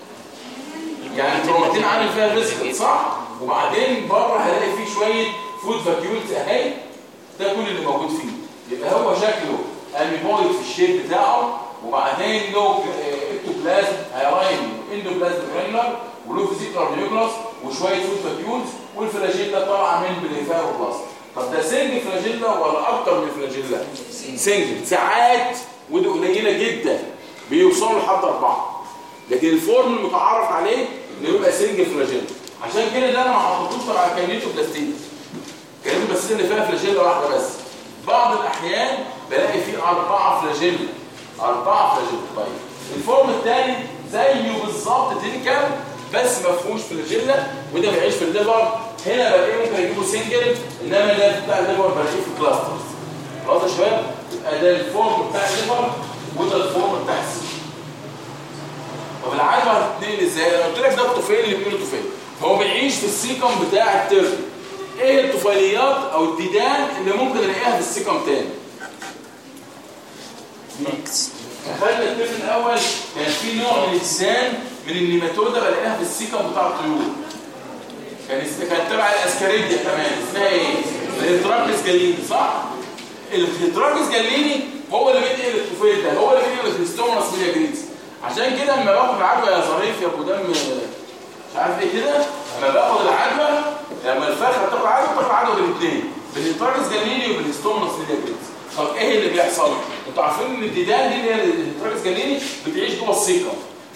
يعني الكروماتين عامل فيها ريسك صح وبعدين بره هلاقي فيه شويه فود فاكيولز اهي ده كل اللي موجود فيه يبقى هو شكله اميبويد في الشيب بتاعه وبعدين له اكتوبلازم هيراين اندوبلازم جرانيولار وله فيزيكولار نيوكلاس وشويه فود فاكيولز والفلاجيلا طالعه من بليفاروبلاست طب ده سنجل فلاجيلا ولا اكتر من فلاجيلا سنجل ساعات ودي قليله جدا بيوصلوا لحد اربعه لكن الفورم المتعارف عليه انه يبقى سنجل فلاجيلا عشان كده ده انا ما حطيتوش على كاينيتو بلاستيك بس اللي فيها فلاجيلا واحده بس بعض الاحيان بلاقي فيه اربعه فلاجيلا اربعه فلاجيلا طيب الفورم الثاني زيه بالظبط تينيكال بس ما فيهوش فلاجيلا وده بيعيش في الليفر هنا بلاقيه ممكن يجيبوا سنجل انما ده بتاع الليفر بلاقيه في كلاسترز خلاص يا شباب يبقى ده الفورم بتاع الليفر وده الفورم بتاع السي طب العدوى هتتنقل ازاي؟ انا قلت لك ده الطفيل اللي بيقولوا طفيل هو بيعيش في السيكم بتاع التركي ايه الطفيليات او الديدان اللي ممكن نلاقيها في السيكم تاني؟ ميكس خدنا الترم الاول كان في نوع من الديدان من النيماتودا بلاقيها في السيكم بتاع الطيور كان اس- كان تبع الاسكاريديا كمان اسمها ايه؟ الهيتراكس جاليني صح؟ الهيتراكس جاليني هو اللي بينقل الطفيل ده هو اللي بينقل الهيستومونس ميليجريز عشان كده لما باخد العدوى يا ظريف يا ابو دم مش عارف ايه كده لما باخد العدوى لما الفرخه بتاخد عدوى بتاخد عدوى بالاثنين بالهيتراكس جاليني وبالهيستومونس ميليجريز طب ايه اللي بيحصل؟ انتوا عارفين ان الديدان دي اللي هي الهيتراكس جاليني بتعيش جوه السيكم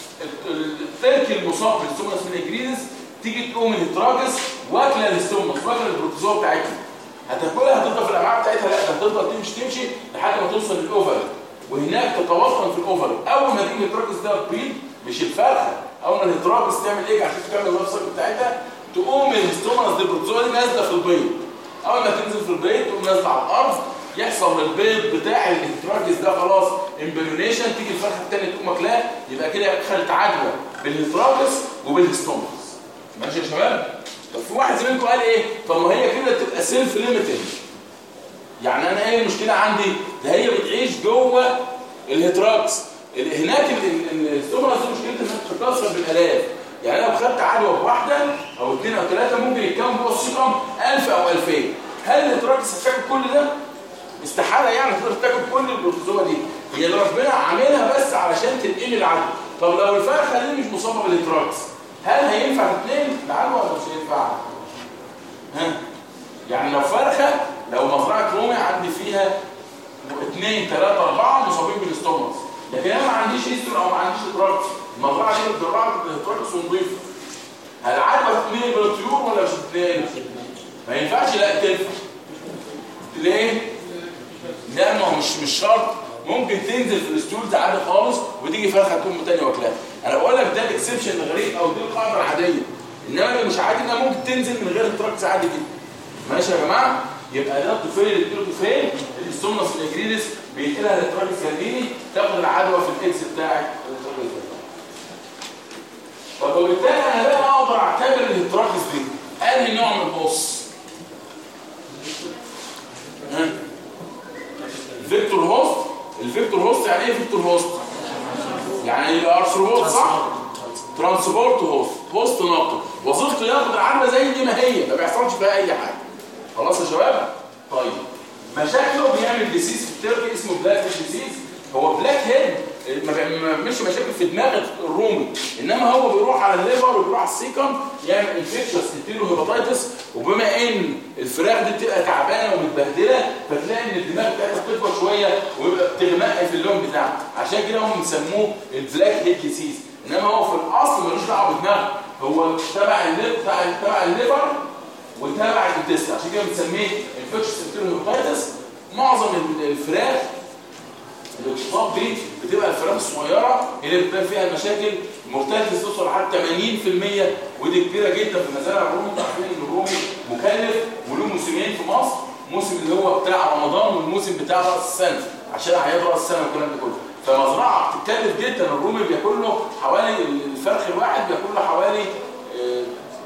الترك المصاب بالهيستومونس ميليجريز تيجي تقوم الهيتراكس واكله الهيستومونس واكله البروتوزوا بتاعتها هتاكلها هتفضل في الامعاء بتاعتها لا ده هتفضل تمشي تمشي لحد ما توصل للاوفر وهناك تتوطن في الاوفر اول ما تيجي الهيتراكس ده تبيض مش الفرخه اول ما الهيتراكس تعمل ايه عشان تعمل اللايف سايكل بتاعتها تقوم الهيستومونس دي البروتوزوا دي نازله في البيض اول ما تنزل في البيض تقوم نازله على الارض يحصل للبيض بتاع الهيتراكس ده خلاص امبريونيشن تيجي الفرخه الثانيه تقوم واكلاه يبقى كده خدت عدوى بالهيتراكس وبالهيستومونس ماشي يا شباب طب في واحد زميلكم قال ايه طب ما هي كده تبقى سيلف ليميتنج يعني انا ايه المشكله عندي ده هي بتعيش جوه الهيتراكس ال- هناك الهيستومونس دي مشكلتها انها بتتكسر بالالاف يعني انا لو خدت عدوى بواحده او اثنين او ثلاثه ممكن يتكون جوه السيكم 1000 او 2000 هل الهيتراكس هتاكل كل ده استحاله يعني تقدر تاكل كل البروتوزوا دي هي اللي ربنا عاملها بس علشان تنقل العدوى طب لو الفرخه دي مش مصابه بالهيتراكس هل هينفع تتنقل العدوى ولا مش هينفع ها يعني لو فرخه لو مزرعه رومي عندي فيها اثنين ثلاثه اربعه مصابين بالاستوماس لكن انا ما عنديش هيستور او ما عنديش هيتراكس المزرعه دي متزرعه بالهيتراكس ونضيفه هل العدوى هتتنقل بالطيور ولا مش هتتنقل؟ ما ينفعش لا تنفع ليه؟ لا ما هو مش مش شرط ممكن تنزل في الستولز عادي خالص وتيجي فرخه تقوم تاني واكلها انا بقول لك ده الاكسبشن الغريب او دي القاعده العاديه انما اللي مش عادي انها ممكن تنزل من غير التراكس عادي جدا ماشي يا جماعه يبقى ده الطفيل اللي بيديله طفيل الاستومنس الاجريدس بينقلها للتراكس جاليني تاخد العدوى في الاكس بتاعك التراكس جاليني. طب وبالتالي انا بقى اقدر اعتبر التراكس دي انهي نوع من البوص ها الفيكتور هوست الفيكتور هوست يعني ايه فيكتور هوست يعني يبقى ارثروبود صح ترانسبورت هوست هوست نقل وظيفته ياخد العلبه زي دي ما هي ما بيحصلش فيها اي حاجه خلاص يا شباب طيب مشاكله بيعمل ديسيز في التركي اسمه بلاك هيد ديسيز هو بلاك هيد ما بيعملش مشاكل في دماغ الرومي انما هو بيروح على الليفر وبيروح على السيكم يعمل انفكشس انتيرو هيباتيتس وبما ان الفراخ دي بتبقى تعبانه ومتبهدله فتلاقي ان الدماغ بتاعتها بتكبر شويه ويبقى بتغمق في اللون بتاعها عشان كده هم بيسموه البلاك هيد ديسيز انما هو في الاصل ملوش دعوه بدماغه هو تبع الليفر تبع تبع الليفر وتابع الانتست عشان كده بنسميه انفكشس انتيرو هيباتيتس معظم الفراخ اللي بتصاب دي بتبقى الفراخ الصغيره اللي بتبقى فيها المشاكل مرتكز توصل لحد 80% ودي كبيره جدا في مزارع الرومي انتوا عارفين ان الرومي مكلف وله موسمين في مصر موسم اللي هو بتاع رمضان والموسم بتاع راس السنه عشان اعياد راس السنه والكلام ده كله فمزرعه بتتكلف جدا الرومي بياكل له حوالي الفرخ الواحد بياكل له حوالي آه،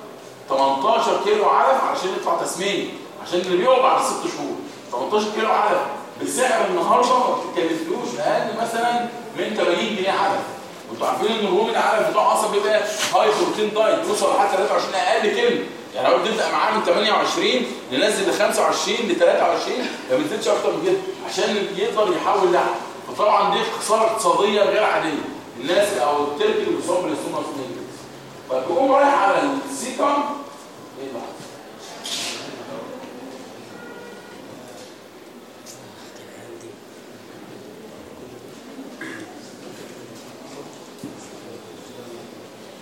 18 كيلو علف علشان يطلع تسمين عشان اللي بيقعد بعد ست شهور 18 كيلو علف بسعر النهارده ما بتكلفلوش اقل مثلا من 80 جنيه علف وانتوا عارفين ان الرومي العلف بتاعه اصلا بيبقى هاي بروتين دايت توصل لحد 23 اقل كلمه يعني لو بنبدا معاه من 28 ننزل ل 25 ل 23 ما بنزيدش اكتر من كده عشان يقدر يحول لحم فطبعا دي خساره اقتصاديه غير عاديه الناس او التركي اللي بيصاب بالاستوماس طيب بقوم رايح على السيكم ايه بقى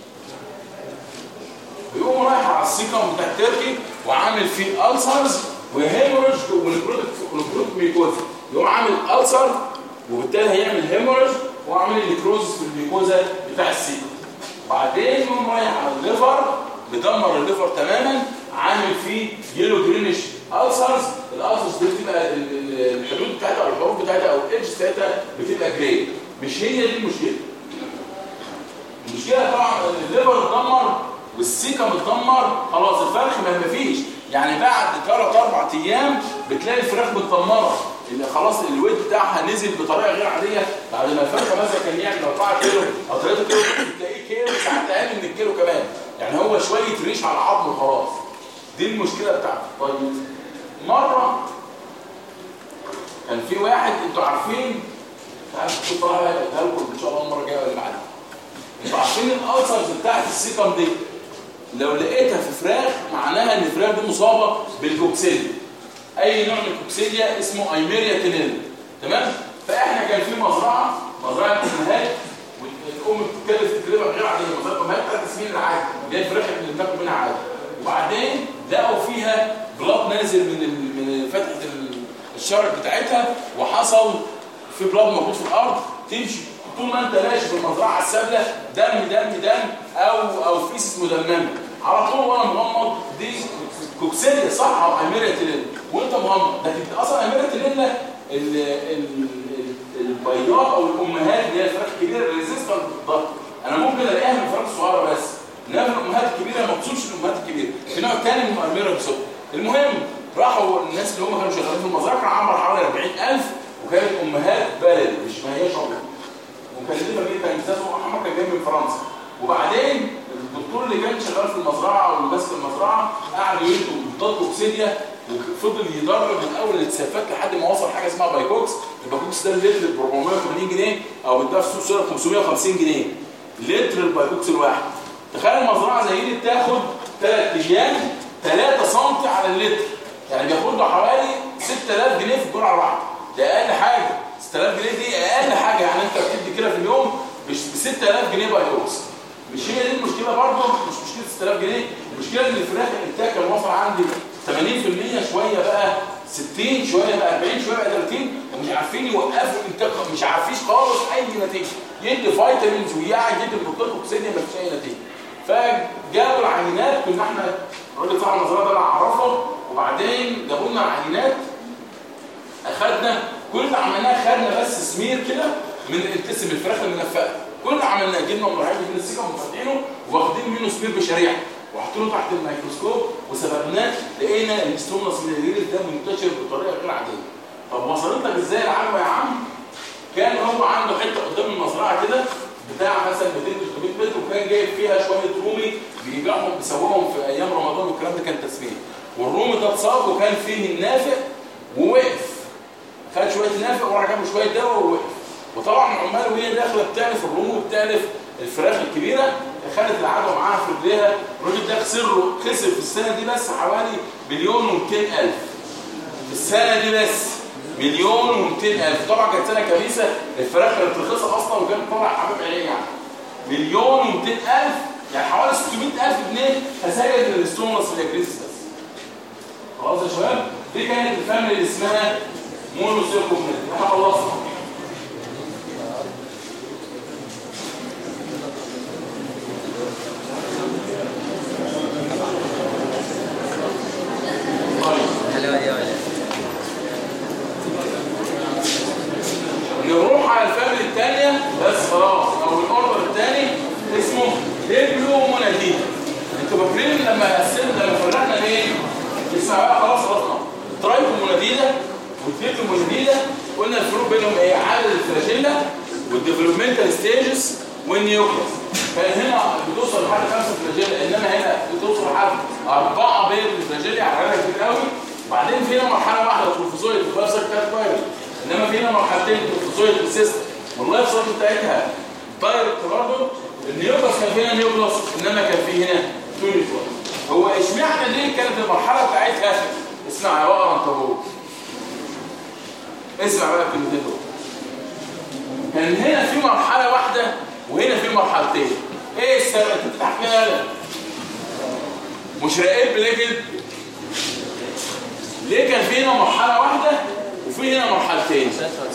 بيقوم رايح على السيكم بتاع التركي وعامل فيه ألسرز وهيموريج ونكروتيك ميكوزا يقوم عامل ألسر وبالتالي هيعمل هيموريج وعامل النكروزس في الميكوزا بتاع السيكو بعدين يقوم رايح على الليفر مدمر الليفر تماما عامل فيه يلو جرينش ألسرز الألسرز دي بتبقى الحدود بتاعتها او الحروف بتاعتها او الايدج بتاعتها بتبقى جراي مش هي دي المشكله المشكله طبعا الليفر اتدمر والسيكا متدمر خلاص الفرخ ما فيش يعني بعد 3 4 ايام بتلاقي الفراخ متدمره اللي خلاص الويت بتاعها نزل بطريقه غير عاديه بعد ما الفرخه مثلا كان يعمل 4 كيلو او 3 كيلو تلاقيه كيلو ساعات اقل من الكيلو كمان يعني هو شويه ريش على عظم وخلاص دي المشكله بتاعته طيب مره كان في واحد انتوا عارفين تعرفوا كنت طالع لكم ان شاء الله المره الجايه ولا بعدها انتوا عارفين الالسرز بتاعت السيكم دي لو لقيتها في فراخ معناها ان الفراخ دي مصابه بالكوكسيليا اي نوع من الكوكسيليا اسمه ايميريا تينيلا تمام فاحنا كان في مزرعه مزرعه امهات والام بتتكلف تجربه غير عاديه مزرعه امهات ثلاث سنين العادي اللي هي الفراخ اللي بناكل منها عادي وبعدين لقوا فيها بلاد نازل من من فتحه الشرج بتاعتها وحصل في بلاد موجود في الارض تمشي طول ما انت ماشي في المزرعه السابله دم دم دم او او فيسس مدممه على طول وانا مغمض دي كوكسيليا صح او اميريا تلين وانت مغمض لكن اصلا اميريا تلين البيضات او الامهات اللي هي الفراخ الكبيره ريزيستنت للضغط انا ممكن الاقيها من الفراخ الصغيره بس انما الامهات الكبيره ما بتصومش الامهات الكبيره في نوع ثاني من الاميريا بصوت المهم راحوا الناس اللي هم كانوا شغالين في المزرعه كان عمر حوالي 40000 وكانت امهات بلد مش ما هياش ابيض ومكلفه جدا جدا محمد كان جاي من فرنسا وبعدين الدكتور اللي كان شغال في المزرعه او اللي ماسك المزرعه قعد يدوا ضد اوكسيديا وفضل يدرب من اول الاتسافات لحد ما وصل حاجه اسمها بايكوكس البايكوكس ده اللتر ب 480 جنيه او بيتباع في السوق 550 جنيه لتر البايكوكس الواحد تخيل مزرعه زي دي بتاخد 3 ايام 3 سم على اللتر يعني بياخد له حوالي 6000 جنيه في الجرعه الواحده ده اقل حاجه 6000 جنيه دي اقل حاجه يعني انت بتدي كده في اليوم مش ب 6000 جنيه بايوكس مش هي دي المشكله برضه مش مشكله 6000 جنيه المشكله ان الفراخ الانتاج كان واصل عندي 80% شويه بقى 60 شويه بقى 40 شويه بقى 30 ومش عارفين يوقفوا الانتاج مش عارفين خالص اي نتيجه يدي فيتامينز ويقعد يدي البروتين اوكسيديا ما فيش اي نتيجه فجابوا العينات كنا احنا الراجل بتاع المزرعه ده انا اعرفه وبعدين جابوا لنا العينات اخدنا كل اللي عملناه خدنا بس سمير كده من القسم الفراخ المنفقه كل اللي عملناه جبنا مراعيب من السيكا ومفتحينه واخدين منه سمير بشريحه وحطينه تحت الميكروسكوب وسببناه لقينا الاستومنس ميليريس ده منتشر بطريقه غير عاديه طب وصلت لك ازاي العجوه يا عم كان هو عنده حته قدام المزرعه كده بتاع مثلا 200 300 متر وكان جايب فيها شويه رومي بيبيعهم بيسوقهم في ايام رمضان والكلام ده كان تسميه والرومي ده اتصاب وكان فيه النافق ووقف خد شويه نافق وراح جاب شويه دواء ووقف وطبعا العمال وهي داخله بتعرف الرومي وبتعرف الفراخ الكبيره خدت العدوى معاها في رجليها الراجل ده خسر له خسر في السنه دي بس حوالي مليون و200 الف في السنه دي بس مليون و200 الف طبعا كانت سنه كبيسه الفراخ كانت رخيصه اصلا وكانت طالع حبيب عينيه يعني مليون و200 الف يعني حوالي 600 الف جنيه خسائر للاستومنس الاجريسيس بس خلاص يا شباب دي كانت الفاميلي اللي اسمها مونوسيركومنت احنا خلصنا نروح على الفاميلي الثانيه بس خلاص او الاوردر الثاني اسمه ديبلومونادين انتوا فاكرين لما قسمنا لما فرقنا ليه اسمع بقى خلاص خلصنا ترايكوموناديدا والديبلوموناديدا قلنا الفروق بينهم ايه عدد الفلاجيلا والديفلوبمنتال ستيجز والنيوكليس كان هنا بتوصل لحد خمسه فلاجيلا انما هنا بتوصل لحد اربعه بين الفلاجيلا عددها كتير قوي بعدين في هنا مرحله واحده التروفوزويد الفيروس كانت فايروس انما في هنا مرحلتين التروفوزويد والسيستم واللايف سايكل بتاعتها دايركت برضه النيوكلاس كان فينا نيوكلاس انما كان في هنا تونيك هو اشمعنى ليه كانت المرحله بتاعتها اسمع يا بقى انت هو اسمع بقى الكلمتين دول كان هنا في مرحله واحده وهنا في مرحلتين ايه السبب انت بتضحك فيها مش راقب ليه كده ليه كان في هنا مرحله واحده وفي هنا مرحلتين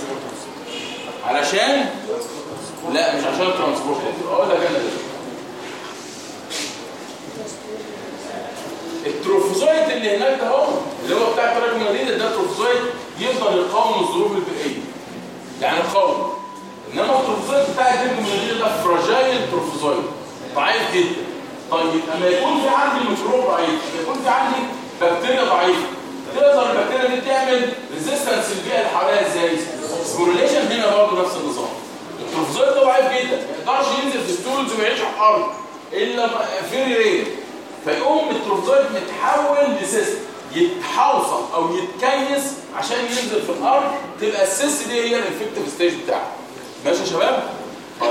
علشان لا مش عشان الترانسبورت اقول لك انا ده التروفوزويد اللي هناك ده اهو اللي هو بتاع التراكم الجديد ده التروفوزويد يقدر يقاوم الظروف البيئيه يعني يقاوم انما التروفوزويد بتاع الجلد الجديد ده فراجايل تروفوزويد ضعيف جدا طيب اما يكون في عندي ميكروب ضعيف يكون في عندي بكتيريا ضعيفه تقدر البكتيريا دي تعمل ريزيستنس للبيئه اللي حواليها ازاي؟ سبوريليشن هنا برضه نفس النظام التروفوزويد ده ضعيف جدا ما يقدرش ينزل في ستولز ويعيش على الارض الا فيري رير فيقوم التروفوزويد متحول لسيست يتحوصل او يتكيس عشان ينزل في الارض تبقى السيست دي هي الانفكتيف ستيج بتاعه ماشي يا شباب؟ طيب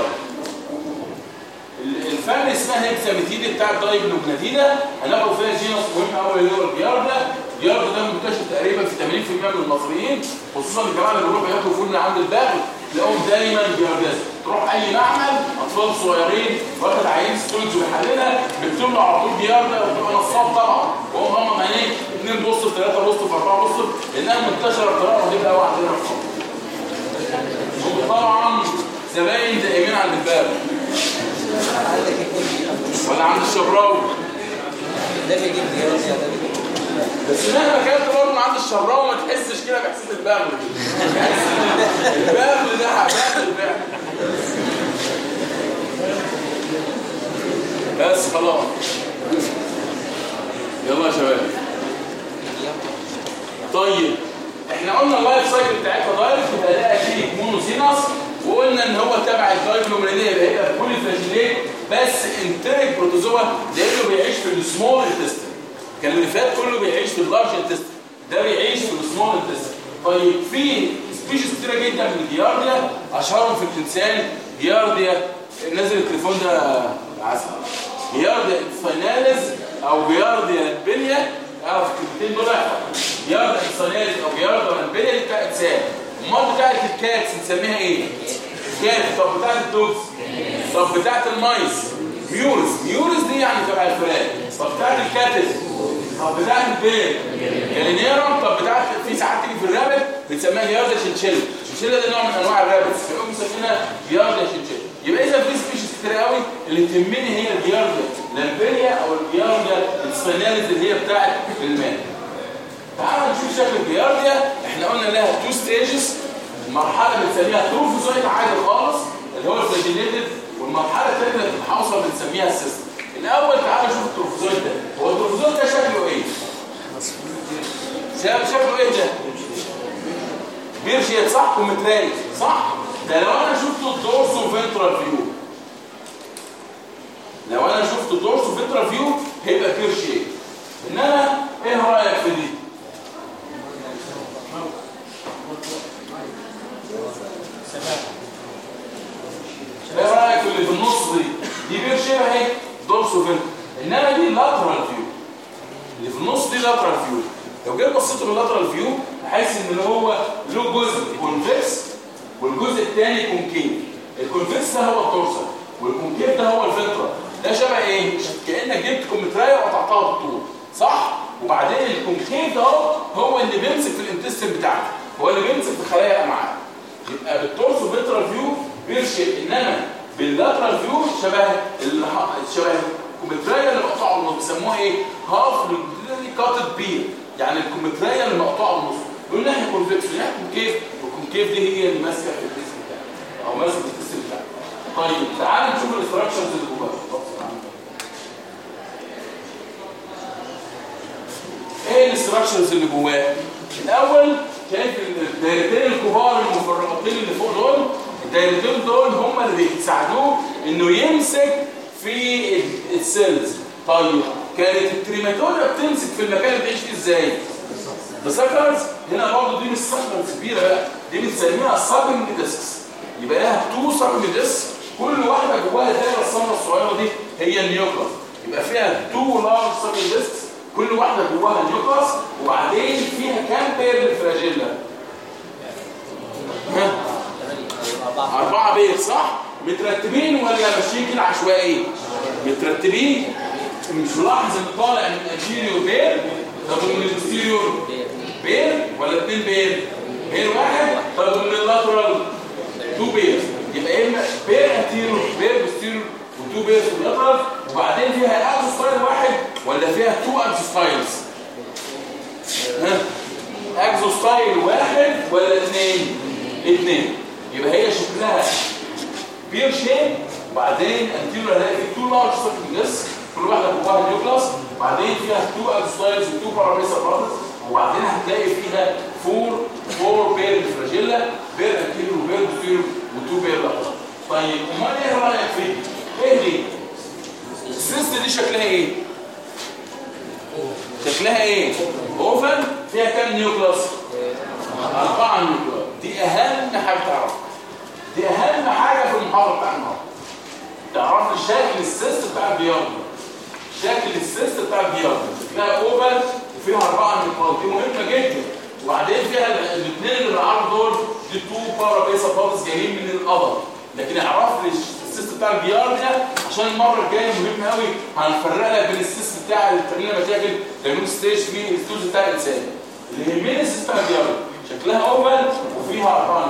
الفن اسمها هيكساميتيد بتاع الدايبلوجنادينا هناخد فيها جينوس مهم قوي اللي هو الجياردا الجياردا ده منتشر تقريبا في 80% من المصريين خصوصا الجماعه اللي بيروحوا ياكلوا فول من عند البغل تلاقيهم دايما جيارداز تروح اي معمل اطفال صغيرين واخد عيين ستولز ويحللها بيكتب له على طول جياردا وتبقى نصاب طبعا وهو ماما عينيه 2 بوص في 3 بوص في 4 بوص لانها منتشره بطريقه رهيبه قوي عندنا في مصر طبعا زباين دائمين عند الباب ولا عند الشبراوي ده بيجيب جيارة ده بيجيب بس مهما كانت برضه من عند الشبراوي ما تحسش كده باحساس البغل البغل ده حباب البغل بس خلاص يلا يا شباب طيب احنا قلنا اللايف سايكل بتاعتها دايركت هلاقي فيه مونوسينس وقلنا ان هو تبع الدايبلومينيه يبقى هيبقى بولي فلاجيليت بس انتريك بروتوزوا لانه بيعيش في السمول انتستين كان اللي فات كله بيعيش في اللارج انتستين ده بيعيش في السمول انتستين طيب في سبيشيز كتيره جدا من الجيارديا اشهرهم في الانسان جيارديا نازل التليفون ده عسل جيارديا انفيناليز او جيارديا بليا اعرف الكلمتين دول جيارديا انفيناليز او جيارديا بليا دي بتاعت انسان امال بتاعت الكاتس نسميها ايه؟ كات طب بتاعت الدوجز طب بتاعت المايس ميورز ميورز دي يعني تبع الفئران طب بتاعت الكاتس طب بتاعت البير جالينيرم طب بتاعت في ساعات تيجي في الرابت بتسميها جيارديا شنشيلا شنشيلا ده نوع من انواع الرابت فيقوم مسمينها جيارديا شنشيلا يبقى اذا في سبيشيز كتير قوي اللي تهمني هي الجيارديا لامبيريا او الجيارديا السباناليز اللي هي بتاعت الماء تعالوا نشوف شكل الجيارديا احنا قلنا لها تو ستيجز مرحله بنسميها تروفوزويد عادي خالص اللي هو الفلاجيليتد والمرحله الثانيه اللي بتتحوصل بنسميها السيستم الاول تعالوا نشوف التروفوزويد ده هو التروفوزويد ده شكله ايه شكله شكله ايه ده بير شيب صح كومترالي صح ده لو انا شفت الدورسو فينترال فيو لو انا شفت الدورسو فينترال فيو هيبقى بير شيب انما ايه رايك في دي ايه رايك في اللي في النص دي دي بير شيب اهي دورسو فينترال انما دي لاترال فيو اللي في النص دي لاترال فيو لو جيت بصيت للاترال فيو هحس ان هو له جزء كونفكس والجزء الثاني كونكيف الكونفكس ده هو الدورسال والكونكيف ده هو الفنترال ده شبه ايه كانك جبت كمثريه وقطعتها بالطول صح وبعدين الكونكيف ده هو هو اللي بيمسك في الانتستين بتاعتك هو اللي بيمسك في خلايا الامعاء يبقى بالتورسو فينترال فيو بيرشق انما باللاترال فيو شبه ال- شبه الكمثريه اللي مقطوعه بالنص بيسموها ايه هاف كاتد بير يعني الكمثريه اللي مقطوعه بالنص دول ناحيه كونفكس ناحيه كونكيف والكونكيف دي هي اللي ماسكه في الجسم بتاعك او ماسكه في الجسم بتاعك طيب تعال نشوف الاستراكشرز اللي جواها ايه الاستراكشرز اللي جواه الاول شايف الدايرتين الكبار المفرغتين اللي فوق دول الدايرتين دول هم اللي بيساعدوه انه يمسك في السيلز طيب كانت التريماتودا بتمسك في المكان اللي بتعيش فيه ازاي السكرز هنا برضه دي مش سكرز كبيره بقى دي بنسميها سابنج ديسكس يبقى لها تو سابنج ديسك كل واحده جواها الدايره السمراء الصغيره دي هي النيوكلاس يبقى فيها تو لارج سابنج ديسكس كل واحده جواها نيوكلاس وبعدين فيها كام بير للفلاجيلا ها أربعة بير صح؟ مترتبين ولا ماشيين كده عشوائي؟ مترتبين مش ملاحظ ان طالع من الانتيريور بير طب ومن البوستيريور بير ولا اتنين بير بير واحد طب من اللاترال تو بير يبقى يا اما بير انتيرو بير بوستيرو وتو بير في اللاترال وبعدين فيها اكس ستايل واحد ولا فيها تو اكس ستايلز ها اكزو ستايل واحد ولا اثنين اثنين يبقى هي شكلها بير شيب وبعدين انتيرو هلاقي في تو لارج سيركل ديسك كل واحده جواها نيوكلاس وبعدين فيها تو اكزو ستايلز وتو باراميسر بارتس وبعدين هتلاقي فيها فور فور بير فلاجيلا بير انتيرو وبير بوستيرو وتو بير لاترال طيب امال ايه رايك فيه؟ ايه دي؟ السيست دي شكلها ايه؟ شكلها ايه؟ اوفن فيها كام نيوكلاس؟ أربعة نيوكلاس دي أهم حاجة تعرفها دي أهم حاجة في المحاضرة بتاع النهارده تعرف لي شكل السيست بتاع البياض شكل السيست بتاع البياض شكلها اوفن وفيها أربعة نيوكلاس دي مهمة جدا وبعدين فيها الاثنين اللي بالعرض دول دي تو بارا بيسا بارتس جايين من القدر لكن اعرف لي السيست بتاع البيار ده عشان المره الجايه مهم قوي هنفرق لك بين السيست بتاع الترميم مشاكل دايجنوز ستيج في الستوز بتاع الانسان اللي يهمني السيست بتاع البيار شكلها اوفل وفيها ارقام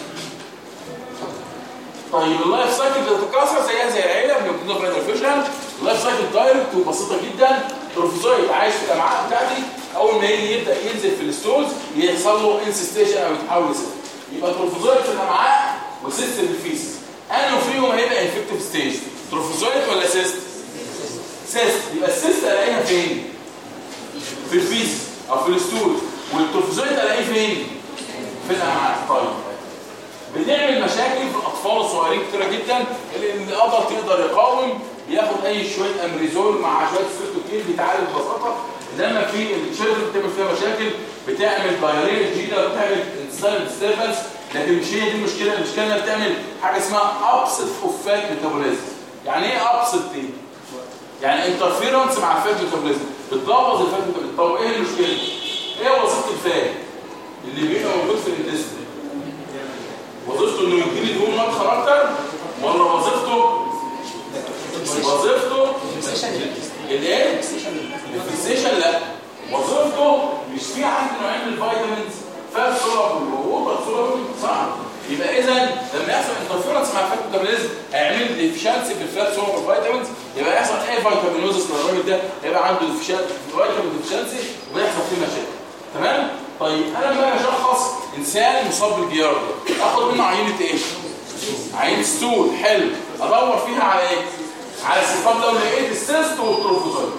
طيب اللايف سايكل بتتكاثر زيها زي العيله بنبتدي في الفيشن اللايف سايكل دايركت وبسيطه جدا تروفوزويد عايش في الامعاء بتاعتي اول ما يجي يبدا ينزل في الستولز يحصل له انسستيشن او يتحول لسيست يبقى تروفوزويد في الامعاء وسيست في الفيس انه فيهم هيبقى انفكتيف ستيج تروفوزويد ولا سيست سيست يبقى السيست الاقيها فين في الفيس او في الستول والتروفوزويد الاقيه فين في الامعاء طيب بنعمل مشاكل في الاطفال الصغيرين كتيره جدا اللي الادلت يقدر يقاوم بياخد اي شويه امريزول مع شويه سيرتوكين بيتعالج ببساطه انما في التشيلدرن بتعمل فيها مشاكل بتعمل دايريه جديده بتعمل انسان ديستربنس لكن مش هي دي المشكله المشكله انها بتعمل حاجه اسمها ابسط اوف فات ميتابوليزم يعني ايه ابسط دي يعني انترفيرنس مع الفات ميتابوليزم بتبوظ الفات ميتابوليزم طب ايه المشكله ايه وظيفه الفات اللي بيبقى موجود في الانتستين وظيفته انه يديني دهون مدخل اكتر ولا وظيفته وظيفته الايه الفيكسيشن لا وظيفته مش في عندي نوعين من الفيتامينز فات سولابل ووتر سولابل صح يبقى اذا لما يحصل انترفيرنس مع الفات ميتابوليزم هيعمل ديفيشنسي في الفات سولابل فيتامينز يبقى يحصل ايه فيتامينوزس للراجل ده هيبقى عنده فيتامين ديفيشنسي ويحصل فيه مشاكل تمام طيب انا لما اشخص انسان مصاب بالجيارد اخد منه عينه ايه عينه ستول حلو ادور فيها على ايه على صفات لو لقيت السيست والتروفوزويد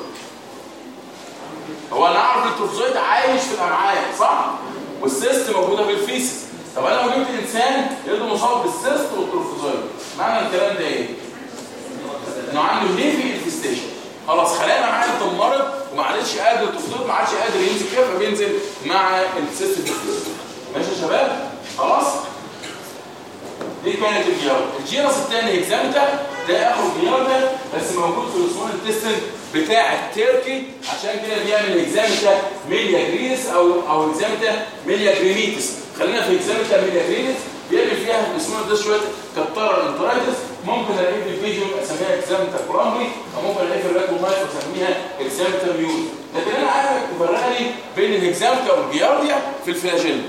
هو انا اعرف التروفوزويد عايش في الامعاء صح والسيست موجوده في الفيسس طب انا لو جبت انسان يقدر مصاب بالسيست والتروفوزويد معنى الكلام ده ايه انه عنده ليفي انفستيشن خلاص خلايا الامعاء اتدمرت وما عادش قادر تفضل ما عادش قادر ينزل فيها فبينزل مع السيست في الفيسس ماشي يا شباب خلاص دي كانت الجيارة الجيرس الثاني اكزامتا ده اخو جيارة بس موجود في الاسمون التستن بتاع التركي عشان كده بيعمل اكزامتا ميليا جريس او او اكزامتا ميليا جرينيتس خلينا في اكزامتا ميليا جرينيتس بيعمل فيها الاسمون ده شويه كتره انترايتس ممكن الاقيه في الفيديو اسميها اكزامتا كولامبي او ممكن الاقيه في الراكومايت واسميها اكزامتا ميوز لكن انا عايزك تفرق لي بين الاكزامتا والجيارديا في الفلاجيلا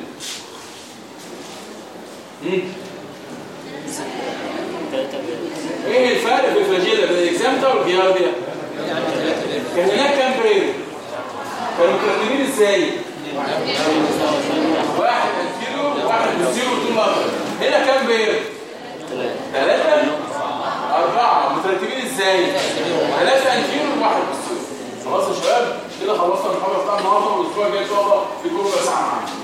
امم ايه الفرق في الفلاجيلا بين الاكزامتا والجيارديا كان هناك كام بريد كانوا مترتبين ازاي واحد كيلو واحد زيرو طول مطر هنا كام بير ثلاثة أربعة مترتبين ازاي ثلاثة كيلو وواحد بالزيرو خلاص يا شباب كده خلصنا المحاضرة بتاع النهارده والاسبوع الجاي ان شاء الله في كل ساعة معانا